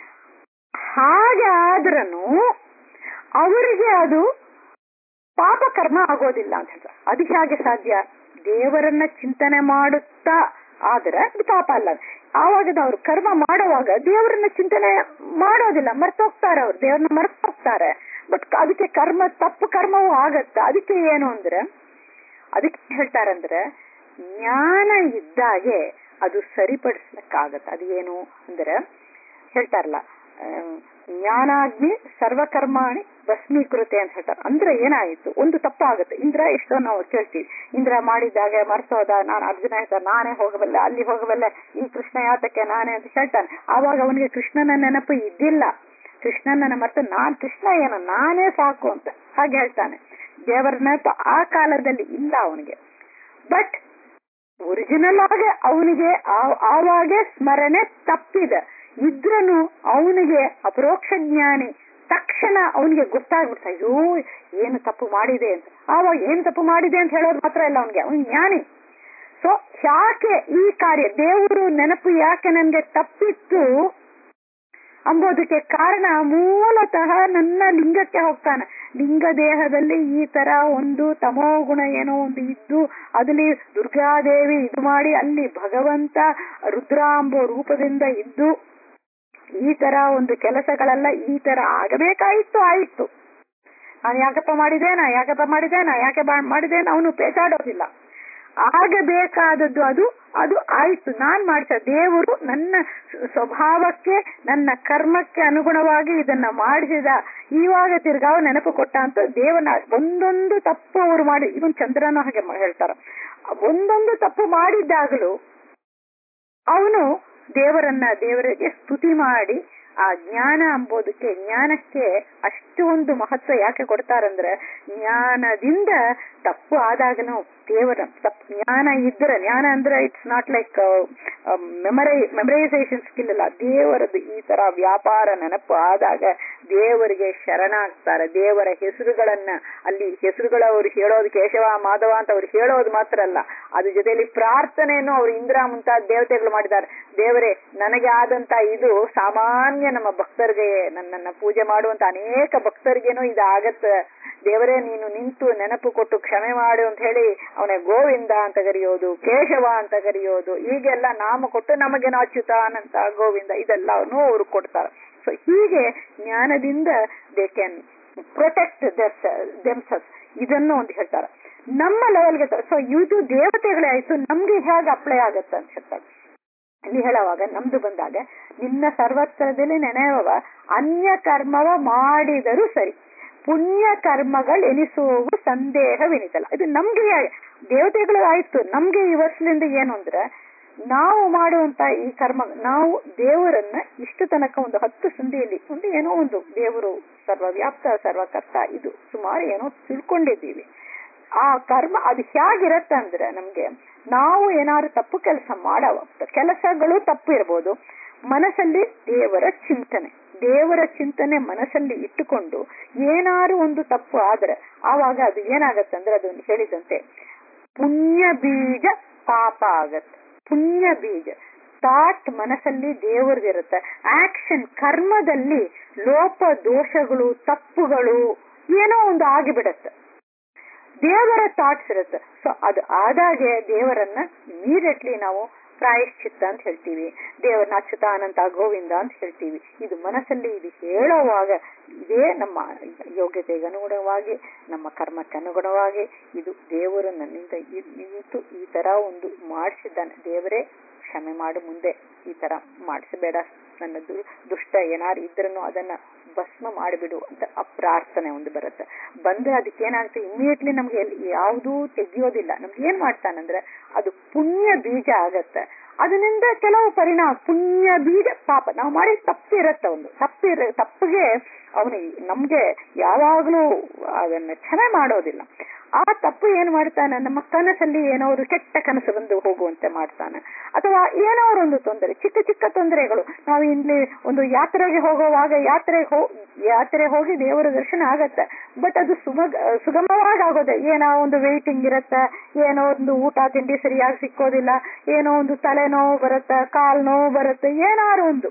ಹಾಗೆ ಆದ್ರೂ ಅವರಿಗೆ ಅದು ಪಾಪ ಕರ್ಮ ಆಗೋದಿಲ್ಲ ಅಂತ ಹೇಳ್ತಾರೆ ಅದು ಹೇಗೆ ಸಾಧ್ಯ ದೇವರನ್ನ ಚಿಂತನೆ ಮಾಡುತ್ತಾ ಆದ್ರೆ ಅದು ಪಾಪ ಅಲ್ಲ ಆವಾಗ ಅವ್ರು ಕರ್ಮ ಮಾಡುವಾಗ ದೇವರನ್ನ ಚಿಂತನೆ ಮಾಡೋದಿಲ್ಲ ಮರ್ತೋಗ್ತಾರೆ ಅವ್ರು ದೇವ್ರನ್ನ ಮರ್ತೋಗ್ತಾರೆ ಬಟ್ ಅದಕ್ಕೆ ಕರ್ಮ ತಪ್ಪು ಕರ್ಮವೂ ಆಗತ್ತ ಅದಕ್ಕೆ ಏನು ಅಂದ್ರೆ ಅದಕ್ಕೆ ಹೇಳ್ತಾರಂದ್ರೆ ಜ್ಞಾನ ಇದ್ದಾಗೆ ಅದು ಸರಿಪಡಿಸ್ಲಿಕ್ಕಾಗತ್ತೆ ಅದು ಏನು ಅಂದ್ರೆ ಹೇಳ್ತಾರಲ್ಲ ಆಮ್, ಜ್ಞಾನಾಗ್ನಿ ಸರ್ವಕರ್ಮಾಣಿ ಭಸ್ಮೀಕೃತೆ ಅಂತ ಹೇಳ್ತಾರೆ ಅಂದ್ರೆ ಏನಾಯ್ತು ಒಂದು ತಪ್ಪಾಗುತ್ತೆ ಇಂದ್ರ ಎಷ್ಟೋ ನಾವು ಕೇಳ್ತೀವಿ ಇಂದ್ರ ಮಾಡಿದಾಗ ಮರ್ತೋದ ನಾನು ಅರ್ಜುನ ಹೇಳ್ತಾರೆ ನಾನೇ ಹೋಗಬಲ್ಲೆ ಅಲ್ಲಿ ಹೋಗಬಲ್ಲೆ ಈ ಕೃಷ್ಣ ಯಾತಕ್ಕೆ ನಾನೇ ಅಂತ ಹೇಳ್ತಾನೆ ಆವಾಗ ಅವನಿಗೆ ಕೃಷ್ಣನ ನೆನಪು ಇದ್ದಿಲ್ಲ ಕೃಷ್ಣನ ಮರ್ತು ನಾನ್ ಕೃಷ್ಣ ಏನು ನಾನೇ ಸಾಕು ಅಂತ ಹಾಗೆ ಹೇಳ್ತಾನೆ ದೇವರ ನೆನಪು ಆ ಕಾಲದಲ್ಲಿ ಇಲ್ಲ ಅವನಿಗೆ ಬಟ್ ಒರಿಜಿನಲ್ ಆಗಿ ಅವನಿಗೆ ಆವಾಗೆ ಸ್ಮರಣೆ ತಪ್ಪಿದೆ ಇದ್ರನು ಅವನಿಗೆ ಅಪರೋಕ್ಷ ಜ್ಞಾನಿ ತಕ್ಷಣ ಅವನಿಗೆ ಗೊತ್ತಾಗ್ಬಿಡ್ತಾ ಅಯ್ಯೋ ಏನು ತಪ್ಪು ಮಾಡಿದೆ ಅಂತ ಆವಾಗ ಏನು ತಪ್ಪು ಮಾಡಿದೆ ಅಂತ ಹೇಳೋದು ಮಾತ್ರ ಇಲ್ಲ ಅವನಿಗೆ ಅವನ್ ಜ್ಞಾನಿ ಸೊ ಯಾಕೆ ಈ ಕಾರ್ಯ ದೇವರು ನೆನಪು ಯಾಕೆ ನನ್ಗೆ ತಪ್ಪಿತ್ತು ಅಂಬೋದಕ್ಕೆ ಕಾರಣ ಮೂಲತಃ ನನ್ನ ಲಿಂಗಕ್ಕೆ ಹೋಗ್ತಾನೆ ಲಿಂಗ ದೇಹದಲ್ಲಿ ಈ ತರ ಒಂದು ತಮೋ ಗುಣ ಏನೋ ಒಂದು ಇದ್ದು ಅದಲ್ಲಿ ದುರ್ಗಾದೇವಿ ಇದು ಮಾಡಿ ಅಲ್ಲಿ ಭಗವಂತ ರುದ್ರಾಂಬೋ ರೂಪದಿಂದ ಇದ್ದು ಈ ತರ ಒಂದು ಕೆಲಸಗಳೆಲ್ಲ ಈ ತರ ಆಗಬೇಕಾಯಿತು ಆಯಿತು ನಾನು ಯಾಕಪ್ಪ ಮಾಡಿದೇನ ಯಾಕಪ್ಪ ಮಾಡಿದೇನ ಯಾಕೆ ಬಾ- ಮಾಡಿದೇನ ಅವನು ಪೇಚಾಡೋದಿಲ್ಲ ಆಗಬೇಕಾದದ್ದು ಅದು ಅದು ಆಯ್ತು ನಾನ್ ಮಾಡಿಸ ದೇವರು ನನ್ನ ಸ್- ಸ್ವಭಾವಕ್ಕೆ ನನ್ನ ಕರ್ಮಕ್ಕೆ ಅನುಗುಣವಾಗಿ ಇದನ್ನ ಮಾಡಿಸಿದ ಇವಾಗ ತಿರ್ಗಾವ ನೆನಪು ಕೊಟ್ಟ ಅಂತ ದೇವನ ಒಂದೊಂದು ತಪ್ಪು ಅವರು ಮಾಡಿ ಇವನ್ ಚಂದ್ರನ ಹಾಗೆ ಮ- ಹೇಳ್ತಾರ ಒಂದೊಂದು ತಪ್ಪು ಮಾಡಿದ್ದಾಗಲೂ ಅವನು ದೇವರನ್ನ ದೇವರಿಗೆ ಸ್ತುತಿ ಮಾಡಿ ಆ ಜ್ಞಾನ ಅಂಬೋದಕ್ಕೆ ಜ್ಞಾನಕ್ಕೆ ಅಷ್ಟು ಒಂದು ಮಹತ್ವ ಯಾಕೆ ಕೊಡ್ತಾರಂದ್ರೆ ಜ್ಞಾನದಿಂದ ತಪ್ಪು ಆದಾಗಲೂ ದೇವರ ತಪ್ಪು ಜ್ಞಾನ ಇದ್ರೆ ಜ್ಞಾನ ಅಂದ್ರೆ ಇಟ್ಸ್ ನಾಟ್ ಲೈಕ್ ಮೆಮರೈ ಮೆಮರೈಸೇಷನ್ ಸ್ಕಿಲ್ ಅಲ್ಲ ದೇವರದ್ದು ಈ ತರ ವ್ಯಾಪಾರ ನೆನಪು ಆದಾಗ ದೇವರಿಗೆ ಶರಣಾಗ್ತಾರೆ ದೇವರ ಹೆಸರುಗಳನ್ನ ಅಲ್ಲಿ ಹೆಸರುಗಳು ಅವ್ರು ಹೇಳೋದು ಕೇಶವ ಮಾಧವ ಅಂತ ಅವ್ರು ಹೇಳೋದು ಮಾತ್ರ ಅಲ್ಲ ಅದ್ರ ಜೊತೆಯಲ್ಲಿ ಪ್ರಾರ್ಥನೆಯನ್ನು ಅವ್ರು ಇಂದ್ರ ಮುಂತಾದ ದೇವತೆಗಳು ಮಾಡಿದ್ದಾರೆ ದೇವರೇ ನನಗೆ ಆದಂತ ಇದು ಸಾಮಾನ್ಯ ನಮ್ಮ ಭಕ್ತರಿಗೆ ನನ್ನನ್ನ ಪೂಜೆ ಮಾಡುವಂತ ಅನೇಕ ಭಕ್ತರಿಗೇನೋ ಇದು ಆಗತ್ತ ದೇವರೇ ನೀನು ನಿಂತು ನೆನಪು ಕೊಟ್ಟು ಕ್ಷಮೆ ಮಾಡು ಅಂತ ಹೇಳಿ ಅವನ ಗೋವಿಂದ ಅಂತ ಕರೆಯೋದು ಕೇಶವ ಅಂತ ಕರೆಯೋದು ಹೀಗೆಲ್ಲ ನಾಮ ಕೊಟ್ಟು ನಮಗೇನೋ ಅಚ್ಯುತಾನಂತ ಗೋವಿಂದ ಇದೆಲ್ಲ ಅವರು ಕೊಡ್ತಾರೆ ಸೊ ಹೀಗೆ ಜ್ಞಾನದಿಂದ ದೇ ಕ್ಯಾನ್ ಪ್ರೊಟೆಕ್ಟ್ ದೆಮ್ಸಸ್ ಇದನ್ನು ಒಂದು ಹೇಳ್ತಾರೆ ನಮ್ಮ ಲೆವೆಲ್ಗೆ ಸೊ ಇದು ದೇವತೆಗಳೇ ಆಯ್ತು ನಮ್ಗೆ ಹೇಗೆ ಅಪ್ಲೈ ಆಗತ್ತೆ ಅಂತ ಹೇಳ್ತಾರೆ ಇಲ್ಲಿ ಹೇಳುವಾಗ ನಮ್ದು ಬಂದಾಗ ನಿನ್ನ ಸರ್ವತ್ರದಲ್ಲಿ ನೆನೆಯುವ ಅನ್ಯ ಕರ್ಮವ ಮಾಡಿದರೂ ಸರಿ ಪುಣ್ಯ ಕರ್ಮಗಳು ಎನಿಸುವವು ಸಂದೇಹವೆನಿಸಲ್ಲ ಇದು ನಮ್ಗೆ ದೇವತೆಗಳು ಆಯ್ತು ನಮ್ಗೆ ಈ ವರ್ಷದಿಂದ ಏನು ಅಂದ್ರೆ ನಾವು ಮಾಡುವಂತ ಈ ಕರ್ಮ ನಾವು ದೇವರನ್ನ ಇಷ್ಟು ತನಕ ಒಂದು ಹತ್ತು ಸಂಧಿಯಲ್ಲಿ ಒಂದು ಏನೋ ಒಂದು ದೇವರು ಸರ್ವವ್ಯಾಪ್ತ ಸರ್ವಕರ್ತ ಇದು ಸುಮಾರು ಏನೋ ತಿಳ್ಕೊಂಡಿದ್ದೀವಿ ಆ ಕರ್ಮ ಅದು ಹೇಗಿರತ್ತೆ ಅಂದ್ರೆ ನಮ್ಗೆ ನಾವು ಏನಾದ್ರು ತಪ್ಪು ಕೆಲಸ ಮಾಡವ ಕೆಲಸಗಳು ತಪ್ಪು ಇರ್ಬೋದು ಮನಸ್ಸಲ್ಲಿ ದೇವರ ಚಿಂತನೆ ದೇವರ ಚಿಂತನೆ ಮನಸ್ಸಲ್ಲಿ ಇಟ್ಟುಕೊಂಡು ಏನಾರು ಒಂದು ತಪ್ಪು ಆದ್ರೆ ಆವಾಗ ಅದು ಏನಾಗತ್ತೆ ಅಂದ್ರೆ ಅದನ್ನು ಹೇಳಿದಂತೆ ಪುಣ್ಯ ಬೀಜ ಪಾಪ ಆಗತ್ತೆ ಪುಣ್ಯ ಬೀಜ ಥಾಟ್ ಮನಸ್ಸಲ್ಲಿ ದೇವರದಿರುತ್ತೆ ಆಕ್ಷನ್ ಕರ್ಮದಲ್ಲಿ ಲೋಪ ದೋಷಗಳು ತಪ್ಪುಗಳು ಏನೋ ಒಂದು ಆಗಿಬಿಡತ್ತೆ ದೇವರ ಥಾಟ್ಸ್ ಇರುತ್ತೆ ಸೊ ಅದು ಆದಾಗೆ ದೇವರನ್ನ ಇಮಿಡಿಯೇಟ್ಲಿ ನಾವು ಪ್ರಾಯಶ್ಚಿತ್ತ ಅಂತ ಹೇಳ್ತೀವಿ ದೇವರನ್ನ ಅಚ್ಯುತಾನಂತ ಗೋವಿಂದ ಅಂತ ಹೇಳ್ತೀವಿ ಇದು ಮನಸ್ಸಲ್ಲಿ ಇದು ಹೇಳುವಾಗ ಇದೇ ನಮ್ಮ ಯೋಗ್ಯತೆಗೆ ಅನುಗುಣವಾಗಿ ನಮ್ಮ ಕರ್ಮಕ್ಕೆ ಅನುಗುಣವಾಗಿ ಇದು ದೇವರು ನನ್ನಿಂದ ಇ- ನಿಂತು ಈ ತರ ಒಂದು ಮಾಡಿಸಿದ್ದಾನೆ ದೇವರೇ ಕ್ಷಮೆ ಮಾಡು ಮುಂದೆ ಈ ತರ ಮಾಡಿಸಬೇಡ ನನ್ನ ದು- ದುಷ್ಟ ಏನಾರು ಇದ್ರೂ ಅದನ್ನ ಭಸ್ಮ ಮಾಡಿಬಿಡು ಅಂತ ಆ ಪ್ರಾರ್ಥನೆ ಒಂದು ಬರುತ್ತೆ ಬಂದ್ರೆ ಅದಕ್ಕೆ ಏನಾಗುತ್ತೆ ಇಮಿಡಿಯೇಟ್ಲಿ ನಮ್ಗೆ ಎಲ್- ಯಾವ್ದೂ ತೆಗಿಯೋದಿಲ್ಲ ನಮ್ಗೆ ಏನ್ ಮಾಡ್ತಾನಂದ್ರೆ ಅದು ಪುಣ್ಯ ಬೀಜ ಆಗತ್ತೆ ಅದರಿಂದ ಕೆಲವು ಪರಿಣಾಮ ಪುಣ್ಯ ಬೀಜ ಪಾಪ ನಾವು ಮಾಡಿ ತಪ್ಪಿರತ್ತೆ ಒಂದು ತಪ್ಪಿರ ತಪ್ಪಿಗೆ ಅವನು ನಮ್ಗೆ ಯಾವಾಗ್ಲೂ ಅದನ್ನ ಕ್ಷಮೆ ಮಾಡೋದಿಲ್ಲ ಆ ತಪ್ಪು ಏನ್ ಮಾಡ್ತಾನೆ ನಮ್ಮ ಕನಸಲ್ಲಿ ಏನೋ ಒಂದು ಕೆಟ್ಟ ಕನಸು ಬಂದು ಹೋಗುವಂತೆ ಮಾಡ್ತಾನೆ ಅಥವಾ ಏನೋ ಒಂದು ತೊಂದರೆ ಚಿಕ್ಕ ಚಿಕ್ಕ ತೊಂದರೆಗಳು ನಾವು ಇಲ್ಲಿ ಒಂದು ಯಾತ್ರೆಗೆ ಹೋಗುವಾಗ ಯಾತ್ರೆಗೆ ಹೋ ಯಾತ್ರೆ ಹೋಗಿ ದೇವರ ದರ್ಶನ ಆಗತ್ತೆ ಬಟ್ ಅದು ಸುಮಗ ಸುಗಮವಾಗಿ ಆಗೋದೆ ಏನೋ ಒಂದು ವೇಟಿಂಗ್ ಇರತ್ತೆ ಏನೋ ಒಂದು ಊಟ ತಿಂಡಿ ಸರಿಯಾಗಿ ಸಿಕ್ಕೋದಿಲ್ಲ ಏನೋ ಒಂದು ತಲೆನೋವು ಬರುತ್ತೆ ಕಾಲ್ ನೋವು ಬರುತ್ತೆ ಏನಾರು ಒಂದು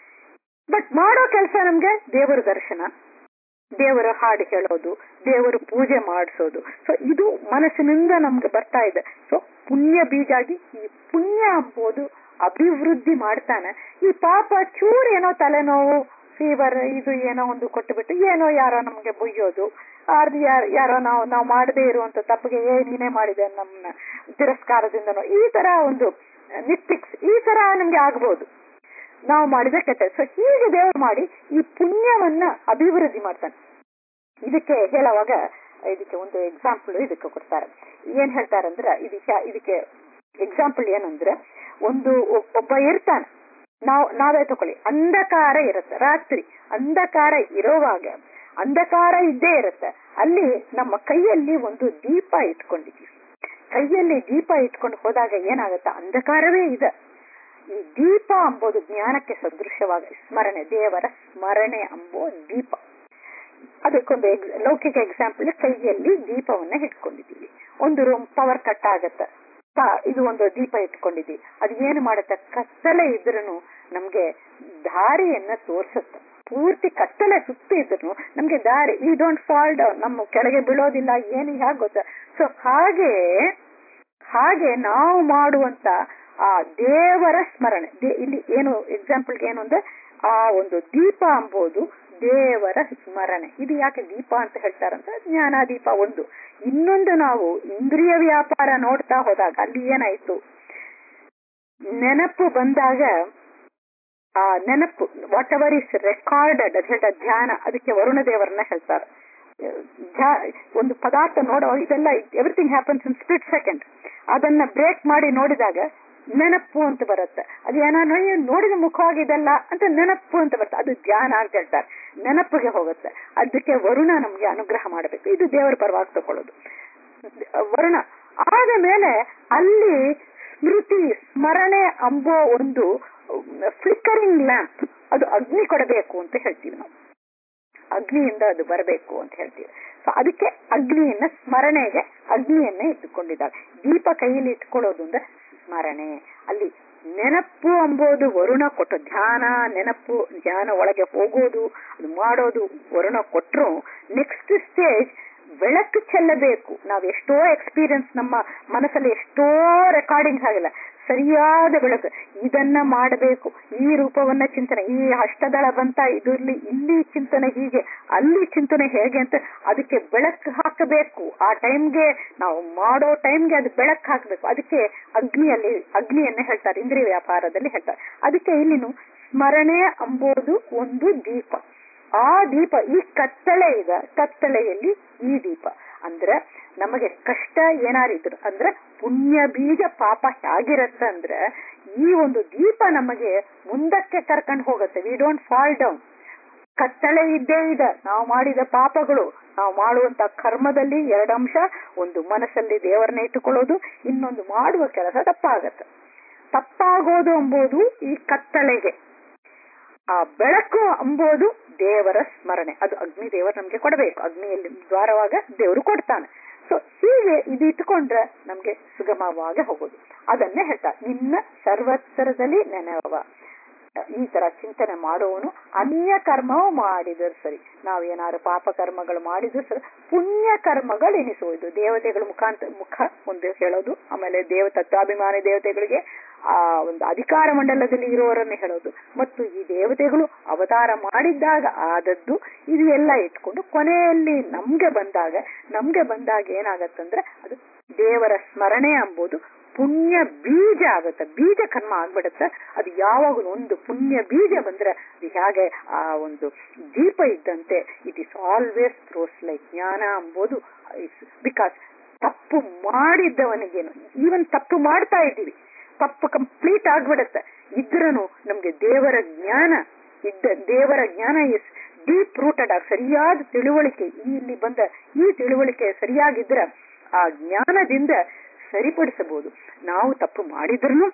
ಬಟ್ ಮಾಡೋ ಕೆಲಸ ನಮ್ಗೆ ದೇವರ ದರ್ಶನ ದೇವರ ಹಾಡು ಹೇಳೋದು ದೇವರ ಪೂಜೆ ಮಾಡಿಸೋದು ಸೊ ಇದು ಮನಸ್ಸಿನಿಂದ ನಮ್ಗೆ ಬರ್ತಾ ಇದೆ ಸೊ ಪುಣ್ಯ ಬೀಜಾಗಿ ಈ ಪುಣ್ಯ ಅಂಬೋದು ಅಭಿವೃದ್ಧಿ ಮಾಡ್ತಾನೆ ಈ ಪಾಪ ಚೂರು ಏನೋ ತಲೆನೋವು ಫೀವರ್ ಇದು ಏನೋ ಒಂದು ಕೊಟ್ಟುಬಿಟ್ಟು ಏನೋ ಯಾರೋ ನಮ್ಗೆ ಬೊಯ್ಯೋದು ಆರ್ ಯಾರ್- ಯಾರೋ ನಾವು ನಾವು ಮಾಡದೇ ಇರುವಂತ ತಪ್ಪಿಗೆ ಏ ನೀನೇ ಮಾಡಿದೆ ನಮ್ಮ ತಿರಸ್ಕಾರದಿಂದನೋ ಈ ತರ ಒಂದು ನಿಟ್ಪಿಕ್ಸ್ ಈ ತರ ನಮ್ಗೆ ಆಗ್ಬೋದು ನಾವು ಮಾಡಿದ ಕೆಟ್ಟ ಸೊ ಹೀಗೆ ದೇವರು ಮಾಡಿ ಈ ಪುಣ್ಯವನ್ನ ಅಭಿವೃದ್ಧಿ ಮಾಡ್ತಾನೆ ಇದಕ್ಕೆ ಹೇಳುವಾಗ ಇದಕ್ಕೆ ಒಂದು ಎಕ್ಸಾಂಪಲ್ ಇದಕ್ಕೆ ಕೊಡ್ತಾರೆ ಏನ್ ಹೇಳ್ತಾರಂದ್ರೆ ಇದಕ್ಕೆ ಇದಕ್ಕೆ ಎಕ್ಸಾಂಪಲ್ ಏನಂದ್ರೆ ಒಂದು ಒ- ಒಬ್ಬ ಇರ್ತಾನೆ ನಾವ್ ನಾವೇ ತಕೊಳ್ಳಿ ಅಂಧಕಾರ ಇರುತ್ತೆ ರಾತ್ರಿ ಅಂಧಕಾರ ಇರೋವಾಗ ಅಂಧಕಾರ ಇದ್ದೇ ಇರುತ್ತೆ ಅಲ್ಲಿ ನಮ್ಮ ಕೈಯಲ್ಲಿ ಒಂದು ದೀಪ ಇಟ್ಕೊಂಡಿದ್ದೀವಿ ಕೈಯಲ್ಲಿ ದೀಪ ಇಟ್ಕೊಂಡು ಹೋದಾಗ ಏನಾಗುತ್ತೆ ಅಂಧಕಾರವೇ ಇದೆ ಈ ದೀಪ ಅಂಬೋದು ಜ್ಞಾನಕ್ಕೆ ಸದೃಶವಾಗ ಸ್ಮರಣೆ ದೇವರ ಸ್ಮರಣೆ ಅಂಬೋ ದೀಪ ಅದಕ್ಕೊಂದು ಎಗ್- ಲೌಕಿಕ ಎಕ್ಸಾಂಪಲ್ ಕೈಯಲ್ಲಿ ದೀಪವನ್ನ ಇಟ್ಕೊಂಡಿದ್ದೀವಿ ಒಂದು ರೂಮ್ ಪವರ್ ಕಟ್ ಆಗತ್ತೆ ಪ- ಇದು ಒಂದು ದೀಪ ಇಟ್ಕೊಂಡಿದ್ವಿ ಅದು ಏನು ಮಾಡುತ್ತೆ ಕತ್ತಲೆ ಇದ್ರೂ ನಮ್ಗೆ ದಾರಿಯನ್ನ ತೋರ್ಸುತ್ತೆ ಪೂರ್ತಿ ಕತ್ತಲೆ ಸುತ್ತಿ ಇದ್ರು ನಮ್ಗೆ ದಾರಿ ವಿ ಡೋಂಟ್ ಫಾಲ್ ಡೌನ್ ನಮ್ಮ ಕೆಳಗೆ ಬೀಳೋದಿಲ್ಲ ಏನು ಹೇಗೆ ಗೊತ್ತ ಸೊ ಹಾಗೆ ಹಾಗೆ ನಾವು ಮಾಡುವಂತ ಆ ದೇವರ ಸ್ಮರಣೆ ದೇ- ಇಲ್ಲಿ ಏನು ಎಕ್ಸಾಂಪಲ್ಗೆ ಏನು ಅಂದ್ರೆ ಆ ಒಂದು ದೀಪ ಅಂಬೋದು ದೇವರ ಸ್ಮರಣೆ ಇದು ಯಾಕೆ ದೀಪ ಅಂತ ಹೇಳ್ತಾರಂತ ಜ್ಞಾನ ದೀಪ ಒಂದು ಇನ್ನೊಂದು ನಾವು ಇಂದ್ರಿಯ ವ್ಯಾಪಾರ ನೋಡ್ತಾ ಹೋದಾಗ ಅಲ್ಲಿ ಏನಾಯ್ತು ನೆನಪು ಬಂದಾಗ ಆ ನೆನಪು ವಾಟ್ ಎವರ್ ಇಸ್ ರೆಕಾರ್ಡೆಡ್ ಅಂತ ಹೇಳ್ತಾರೆ ಧ್ಯಾನ ಅದಕ್ಕೆ ವರುಣ ದೇವರನ್ನ ಹೇಳ್ತಾರೆ ಧ್ಯ- ಒಂದು ಪದಾರ್ಥ ನೋಡೋ ಇದೆಲ್ಲ everything happens in split second ಅದನ್ನ ಬ್ರೇಕ್ ಮಾಡಿ ನೋಡಿದಾಗ ನೆನಪು ಅಂತ ಬರುತ್ತೆ ಅದು ಏನೋ ನೋಡಿದ ಮುಖವಾಗಿ ಇದೆಲ್ಲ ಅಂತ ನೆನಪು ಅಂತ ಬರುತ್ತೆ ಅದು ಧ್ಯಾನ ಅಂತ ಹೇಳ್ತಾರೆ ನೆನಪಿಗೆ ಹೋಗುತ್ತೆ ಅದಕ್ಕೆ ವರುಣ ನಮ್ಗೆ ಅನುಗ್ರಹ ಮಾಡಬೇಕು ಇದು ದೇವರ ಪರವಾಗಿ ತಗೊಳ್ಳೋದು ವರುಣ ಆದ ಮೇಲೆ ಅಲ್ಲಿ ಸ್ಮೃತಿ ಸ್ಮರಣೆ ಅಂಬೋ ಒಂದು ಫ್ಲಿಕರಿಂಗ್ ಲ್ಯಾಂಪ್ ಅದು ಅಗ್ನಿ ಕೊಡಬೇಕು ಅಂತ ಹೇಳ್ತೀವಿ ನಾವು ಅಗ್ನಿಯಿಂದ ಅದು ಬರಬೇಕು ಅಂತ ಹೇಳ್ತೀವಿ ಸೊ ಅದಕ್ಕೆ ಅಗ್ನಿಯನ್ನ ಸ್ಮರಣೆಗೆ ಅಗ್ನಿಯನ್ನ ಇಟ್ಟುಕೊಂಡಿದ್ದಾರೆ ದೀಪ ಕೈಯಲ್ಲಿ ಇಟ್ಕೊಳ್ಳೋದು ಅಂದ್ರೆ ಸ್ಮರಣೆ ಅಲ್ಲಿ ನೆನಪು ಅಂಬೋದು ವರುಣ ಕೊಟ್ಟು ಧ್ಯಾನ ನೆನಪು ಧ್ಯಾನ ಒಳಗೆ ಹೋಗೋದು ಅದು ಮಾಡೋದು ವರುಣ ಕೊಟ್ರು ನೆಕ್ಸ್ಟ್ ಸ್ಟೇಜ್ ಬೆಳಕು ಚೆಲ್ಲಬೇಕು ನಾವು ಎಷ್ಟೋ ಎಕ್ಸ್ಪೀರಿಯನ್ಸ್ ನಮ್ಮ ಮನಸ್ಸಲ್ಲಿ ಎಷ್ಟೋ ರೆಕಾರ್ಡಿಂಗ್ ಆಗಿಲ್ಲ ಸರಿಯಾದ ಬೆಳಕು ಇದನ್ನ ಮಾಡಬೇಕು ಈ ರೂಪವನ್ನ ಚಿಂತನೆ ಈ ಅಷ್ಟದಳ ಬಂತ ಇದರಲ್ಲಿ ಇಲ್ಲಿ ಚಿಂತನೆ ಹೀಗೆ ಅಲ್ಲಿ ಚಿಂತನೆ ಹೇಗೆ ಅಂತ ಅದಕ್ಕೆ ಬೆಳಕು ಹಾಕಬೇಕು ಆ ಟೈಮ್ಗೆ ನಾವು ಮಾಡೋ ಟೈಮ್ಗೆ ಅದು ಬೆಳಕು ಹಾಕಬೇಕು ಅದಕ್ಕೆ ಅಗ್ನಿಯಲ್ಲಿ ಅಗ್ನಿಯನ್ನ ಹೇಳ್ತಾರೆ ಇಂದ್ರಿಯ ವ್ಯಾಪಾರದಲ್ಲಿ ಹೇಳ್ತಾರೆ ಅದಕ್ಕೆ ಇಲ್ಲಿನು ಸ್ಮರಣೆ ಅಂಬೋದು ಒಂದು ದೀಪ ಆ ದೀಪ ಈ ಕತ್ತಲೆ ಇದೆ ಕತ್ತಲೆಯಲ್ಲಿ ಈ ದೀಪ ಅಂದ್ರೆ ನಮಗೆ ಕಷ್ಟ ಏನಾರಿದ್ರು ಅಂದ್ರೆ ಪುಣ್ಯ ಬೀಜ ಪಾಪ ಹೇಗಿರತ್ತೆ ಅಂದ್ರೆ ಈ ಒಂದು ದೀಪ ನಮಗೆ ಮುಂದಕ್ಕೆ ಕರ್ಕೊಂಡು ಹೋಗುತ್ತೆ ವಿ ಡೋಂಟ್ ಫಾಲ್ ಡೌನ್ ಕತ್ತಲೆ ಇದ್ದೇ ಇದೆ ನಾವು ಮಾಡಿದ ಪಾಪಗಳು ನಾವು ಮಾಡುವಂತ ಕರ್ಮದಲ್ಲಿ ಎರಡು ಅಂಶ ಒಂದು ಮನಸ್ಸಲ್ಲಿ ದೇವರನ್ನ ಇಟ್ಟುಕೊಳ್ಳೋದು ಇನ್ನೊಂದು ಮಾಡುವ ಕೆಲಸ ತಪ್ಪಾಗತ್ತೆ ತಪ್ಪಾಗೋದು ಎಂಬುದು ಈ ಕತ್ತಲೆಗೆ ಆ ಬೆಳಕು ಅಂಬೋದು ದೇವರ ಸ್ಮರಣೆ ಅದು ಅಗ್ನಿ ದೇವರು ನಮ್ಗೆ ಕೊಡಬೇಕು ಅಗ್ನಿಯಲ್ಲಿ ದ್ವಾರವಾಗ ದೇವರು ಕೊಡ್ತಾನೆ ಸೊ ಹೀಗೆ ಇದು ಇಟ್ಕೊಂಡ್ರೆ ನಮ್ಗೆ ಸುಗಮವಾಗಿ ಹೋಗೋದು ಅದನ್ನೇ ಹೇಳ್ತಾರೆ ನಿನ್ನ ಸರ್ವತ್ರದಲ್ಲಿ ನೆನವ ಈ ತರ ಚಿಂತನೆ ಮಾಡುವವನು ಅನ್ಯ ಕರ್ಮವು ಮಾಡಿದ್ರು ಸರಿ ನಾವು ಏನಾದ್ರು ಪಾಪ ಕರ್ಮಗಳು ಮಾಡಿದ್ರು ಸರಿ ಪುಣ್ಯ ಕರ್ಮಗಳು ಎನಿಸುವುದು ದೇವತೆಗಳ ಮುಖಾಂತರ ಮುಖ ಒಂದು ಹೇಳೋದು ಆಮೇಲೆ ದೇವ ತತ್ವಾಭಿಮಾನಿ ದೇವತೆಗಳಿಗೆ ಆ ಒಂದು ಅಧಿಕಾರ ಮಂಡಲದಲ್ಲಿ ಇರುವವರನ್ನು ಹೇಳೋದು ಮತ್ತು ಈ ದೇವತೆಗಳು ಅವತಾರ ಮಾಡಿದ್ದಾಗ ಆದದ್ದು ಇದು ಎಲ್ಲ ಇಟ್ಕೊಂಡು ಕೊನೆಯಲ್ಲಿ ನಮ್ಗೆ ಬಂದಾಗ ನಮ್ಗೆ ಬಂದಾಗ ಏನಾಗತ್ತಂದ್ರೆ ಅದು ದೇವರ ಸ್ಮರಣೆ ಎಂಬುದು ಪುಣ್ಯ ಬೀಜ ಆಗತ್ತೆ ಬೀಜ ಕರ್ಮ ಆಗ್ಬಿಡತ್ತೆ ಅದು ಯಾವಾಗಲೂ ಒಂದು ಪುಣ್ಯ ಬೀಜ ಬಂದ್ರೆ ಅದು ಹೇಗೆ ಆ ಒಂದು ದೀಪ ಇದ್ದಂತೆ it is always throws like ಜ್ಞಾನ ಎಂಬುದು ಬಿಕಾಸ್ ತಪ್ಪು ಮಾಡಿದ್ದವನಿಗೇನು ಈವನ್ ತಪ್ಪು ಮಾಡ್ತಾ ಇದ್ದೀವಿ ತಪ್ಪು ಕಂಪ್ಲೀಟ್ ಆಗ್ಬಿಡತ್ತೆ ಇದ್ರನು ನಮ್ಗೆ ದೇವರ ಜ್ಞಾನ ಇದ್ದ ದೇವರ ಜ್ಞಾನ ಇಸ್ ಡೀಪ್ ರೂಟೆಡ್ ಆಗಿ ಸರಿಯಾದ ತಿಳುವಳಿಕೆ ಈ ಇಲ್ಲಿ ಬಂದ ಈ ತಿಳುವಳಿಕೆ ಸರಿಯಾಗಿದ್ರೆ ಆ ಜ್ಞಾನದಿಂದ ಸರಿಪಡಿಸಬಹುದು ನಾವು ತಪ್ಪು ಮಾಡಿದ್ರು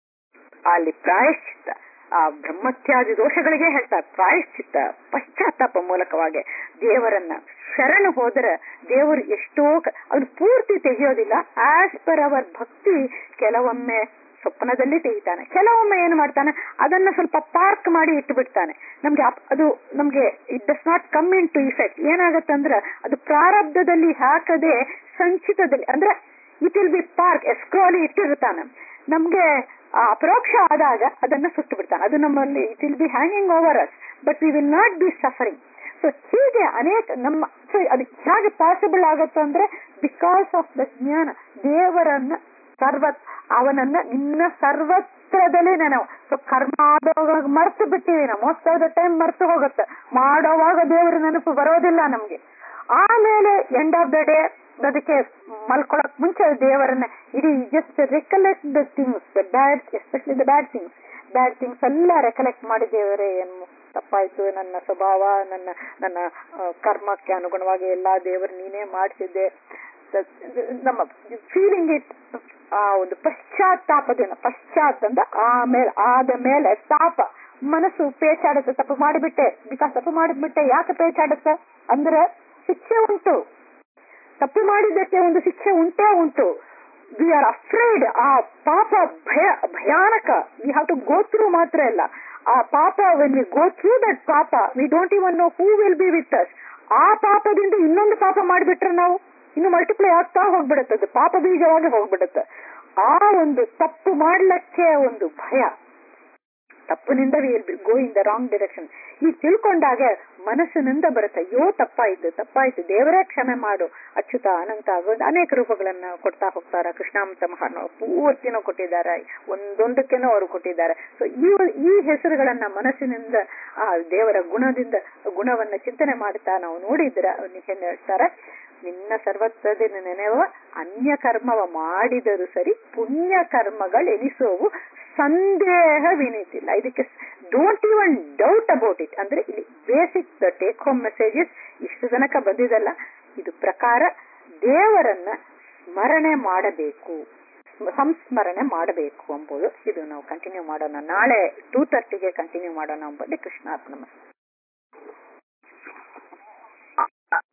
ಅಲ್ಲಿ ಪ್ರಾಯಶ್ಚಿತ್ತ ಆ ಬ್ರಹ್ಮತ್ಯಾದಿ ದೋಷಗಳಿಗೆ ಹೇಳ್ತಾರೆ ಪ್ರಾಯಶ್ಚಿತ್ತ ಪಶ್ಚಾತ್ತಾಪ ಮೂಲಕವಾಗಿ ದೇವರನ್ನ ಶರಣು ಹೋದರೆ ದೇವರು ಎಷ್ಟೋ ಅದು ಪೂರ್ತಿ ತೆಗೆಯೋದಿಲ್ಲ ಆಸ್ ಪರ್ ಅವರ್ ಭಕ್ತಿ ಕೆಲವೊಮ್ಮೆ ಸ್ವಪ್ನದಲ್ಲಿ ತೆಗಿತಾನೆ ಕೆಲವೊಮ್ಮೆ ಏನ್ ಮಾಡ್ತಾನೆ ಅದನ್ನ ಸ್ವಲ್ಪ ಪಾರ್ಕ್ ಮಾಡಿ ಇಟ್ಟು ಬಿಡ್ತಾನೆ ನಮ್ಗೆ ಅದು ನಮ್ಗೆ it does not come into effect ಏನಾಗತ್ತಂದ್ರೆ ಅದು ಪ್ರಾರಬ್ಧದಲ್ಲಿ ಹಾಕದೆ ಸಂಚಿತದಲ್ಲಿ ಅಂದ್ರೆ ಇಟ್ ವಿಲ್ ಬಿ ಪಾರ್ಕ್ ಎಸ್ಕ್ರೋಲಿ ಇಟ್ಟಿರ್ತಾನೆ ನಮ್ಗೆ ಅಪರೋಕ್ಷ ಆದಾಗ ಅದನ್ನ ಸುಟ್ಟು ಬಿಡ್ತಾನೆ ಅದು ನಮ್ಮಲ್ಲಿ it will be hanging over us but we will not be suffering so ಹೀಗೆ ಅನೇಕ ನಮ್ಮ ಸೊ ಅದು ಹೇಗೆ ಪಾಸಿಬಲ್ ಆಗುತ್ತೆ ಅಂದ್ರೆ ಬಿಕಾಸ್ ಆಫ್ ದ ಜ್ಞಾನ ದೇವರನ್ನ ಸರ್ವ ಅವನನ್ನ ನಿನ್ನ ಸರ್ವತ್ರದಲ್ಲಿ ನಾನು ಸೊ ಕರ್ಮ ಆದವಾಗ ಮರ್ತು ಬಿಟ್ಟಿವಿ ನಾವು ಮೋಸ್ಟ್ ಆಫ್ ದ ಟೈಮ್ ಮರ್ತು ಹೋಗುತ್ತೆ ಮಾಡೋವಾಗ ದೇವರ ನೆನಪು ಬರೋದಿಲ್ಲ ನಮ್ಗೆ ಆಮೇಲೆ ಎಂಡ್ ಆಫ್ ದ ಡೇ ಅದಕ್ಕೆ ಮಲ್ಕೊಳಕ್ ಮುಂಚೆ ದೇವರನ್ನ ಇಡೀ just recollect the things the bad especially the bad things bad things ಎಲ್ಲ ರೆಕಲೆಕ್ಟ್ ಮಾಡಿ ದೇವರೇ ಏನು ತಪ್ಪಾಯ್ತು ನನ್ನ ಸ್ವಭಾವ ನನ್ನ ನನ್ನ ಕರ್ಮಕ್ಕೆ ಅನುಗುಣವಾಗಿ ಎಲ್ಲಾ ದೇವರು ನೀನೇ ಮಾಡಿಸಿದ್ದೆ ನಮ್ಮ ಫೀಲಿಂಗ್ ಇಟ್ ಆ ಒಂದು ಪಶ್ಚಾತ್ತಾಪದಿಂದ ಪಶ್ಚಾತ್ ಅಂದ ಆಮೇಲೆ ಆದ ಮೇಲೆ ತಾಪ ಮನಸ್ಸು ಪೇಚಾಡುತ್ತೆ ತಪ್ಪು ಮಾಡಿಬಿಟ್ಟೆ ಬಿಕಾಸ್ ತಪ್ಪು ಮಾಡಿಬಿಟ್ಟೆ ಯಾಕೆ ಪೇಚಾಡುತ್ತೆ ಅಂದ್ರೆ ಶಿಕ್ಷೆ ಉಂಟು ತಪ್ಪು ಮಾಡಿದ್ದಕ್ಕೆ ಒಂದು ಶಿಕ್ಷೆ ಉಂಟೇ ಉಂಟು ವಿ ಆರ್ ಅಫ್ರೇಡ್ ಆ ಪಾಪ ಭಯ ಭಯಾನಕ we have to go through ಮಾತ್ರ ಅಲ್ಲ ಆ ಪಾಪ when we go through that ಪಾಪ we don't even know who will be with us ಆ ಪಾಪದಿಂದ ಇನ್ನೊಂದು ಪಾಪ ಮಾಡಿಬಿಟ್ರೆ ನಾವು ಇನ್ನು ಮಲ್ಟಿಪ್ಲೈ ಆಗ್ತಾ ಹೋಗ್ಬಿಡುತ್ತೆ ಅದು ಪಾಪ ಬೀಜವಾಗಿ ಹೋಗ್ಬಿಡುತ್ತೆ ಆ ಒಂದು ತಪ್ಪು ಮಾಡ್ಲಿಕ್ಕೆ ಒಂದು ಭಯ ತಪ್ಪಿನಿಂದ will go in the wrong direction ಈ ತಿಳ್ಕೊಂಡಾಗ ಮನಸ್ಸಿನಿಂದ ಬರುತ್ತೆ ಅಯ್ಯೋ ತಪ್ಪಾಯ್ತು ತಪ್ಪಾಯ್ತು ದೇವರೇ ಕ್ಷಮೆ ಮಾಡು ಅಚ್ಯುತ ಅನಂತ ಅವ- ಅನೇಕ ರೂಪಗಳನ್ನ ಕೊಡ್ತಾ ಹೋಗ್ತಾರ ಕೃಷ್ಣಾಮೃತ ಮಹಾನ ಪೂರ್ತಿನೂ ಕೊಟ್ಟಿದ್ದಾರೆ ಒಂದೊಂದಕ್ಕೇನೋ ಅವರು ಕೊಟ್ಟಿದ್ದಾರೆ ಸೊ ಈ ಈ ಹೆಸರುಗಳನ್ನ ಮನಸ್ಸಿನಿಂದ ಆ ದೇವರ ಗುಣದಿಂದ ಗುಣವನ್ನ ಚಿಂತನೆ ಮಾಡ್ತಾ ನಾವು ನೋಡಿದ್ರೆ ಅವನಿಗೆ ಏನ್ ಹೇಳ್ತಾರೆ ನಿನ್ನ ಸರ್ವತ್ವದ ನೆನೆವ ಅನ್ಯ ಕರ್ಮವ ಮಾಡಿದರೂ ಸರಿ ಪುಣ್ಯ ಕರ್ಮಗಳು ಎನಿಸೋವು ಸಂದೇಹವೇನಿತಿಲ್ಲ ಇದಕ್ಕೆ don't even doubt about it ಅಂದ್ರೆ ಇಲ್ಲಿ basic the take home messages ಇಷ್ಟು ತನಕ ಬಂದಿದಲ್ಲ ಇದು ಪ್ರಕಾರ ದೇವರನ್ನ ಸ್ಮರಣೆ ಮಾಡಬೇಕು ಸಂಸ್ಮರಣೆ ಮಾಡಬೇಕು ಎಂಬುದು ಇದು ನಾವು ಕಂಟಿನ್ಯೂ ಮಾಡೋಣ ನಾಳೆ ಟೂ ತರ್ಟಿಗೆ ಕಂಟಿನ್ಯೂ ಮಾಡೋಣ ಎಂಬುದು ಕೃಷ್ಣಾರ್ಪಣ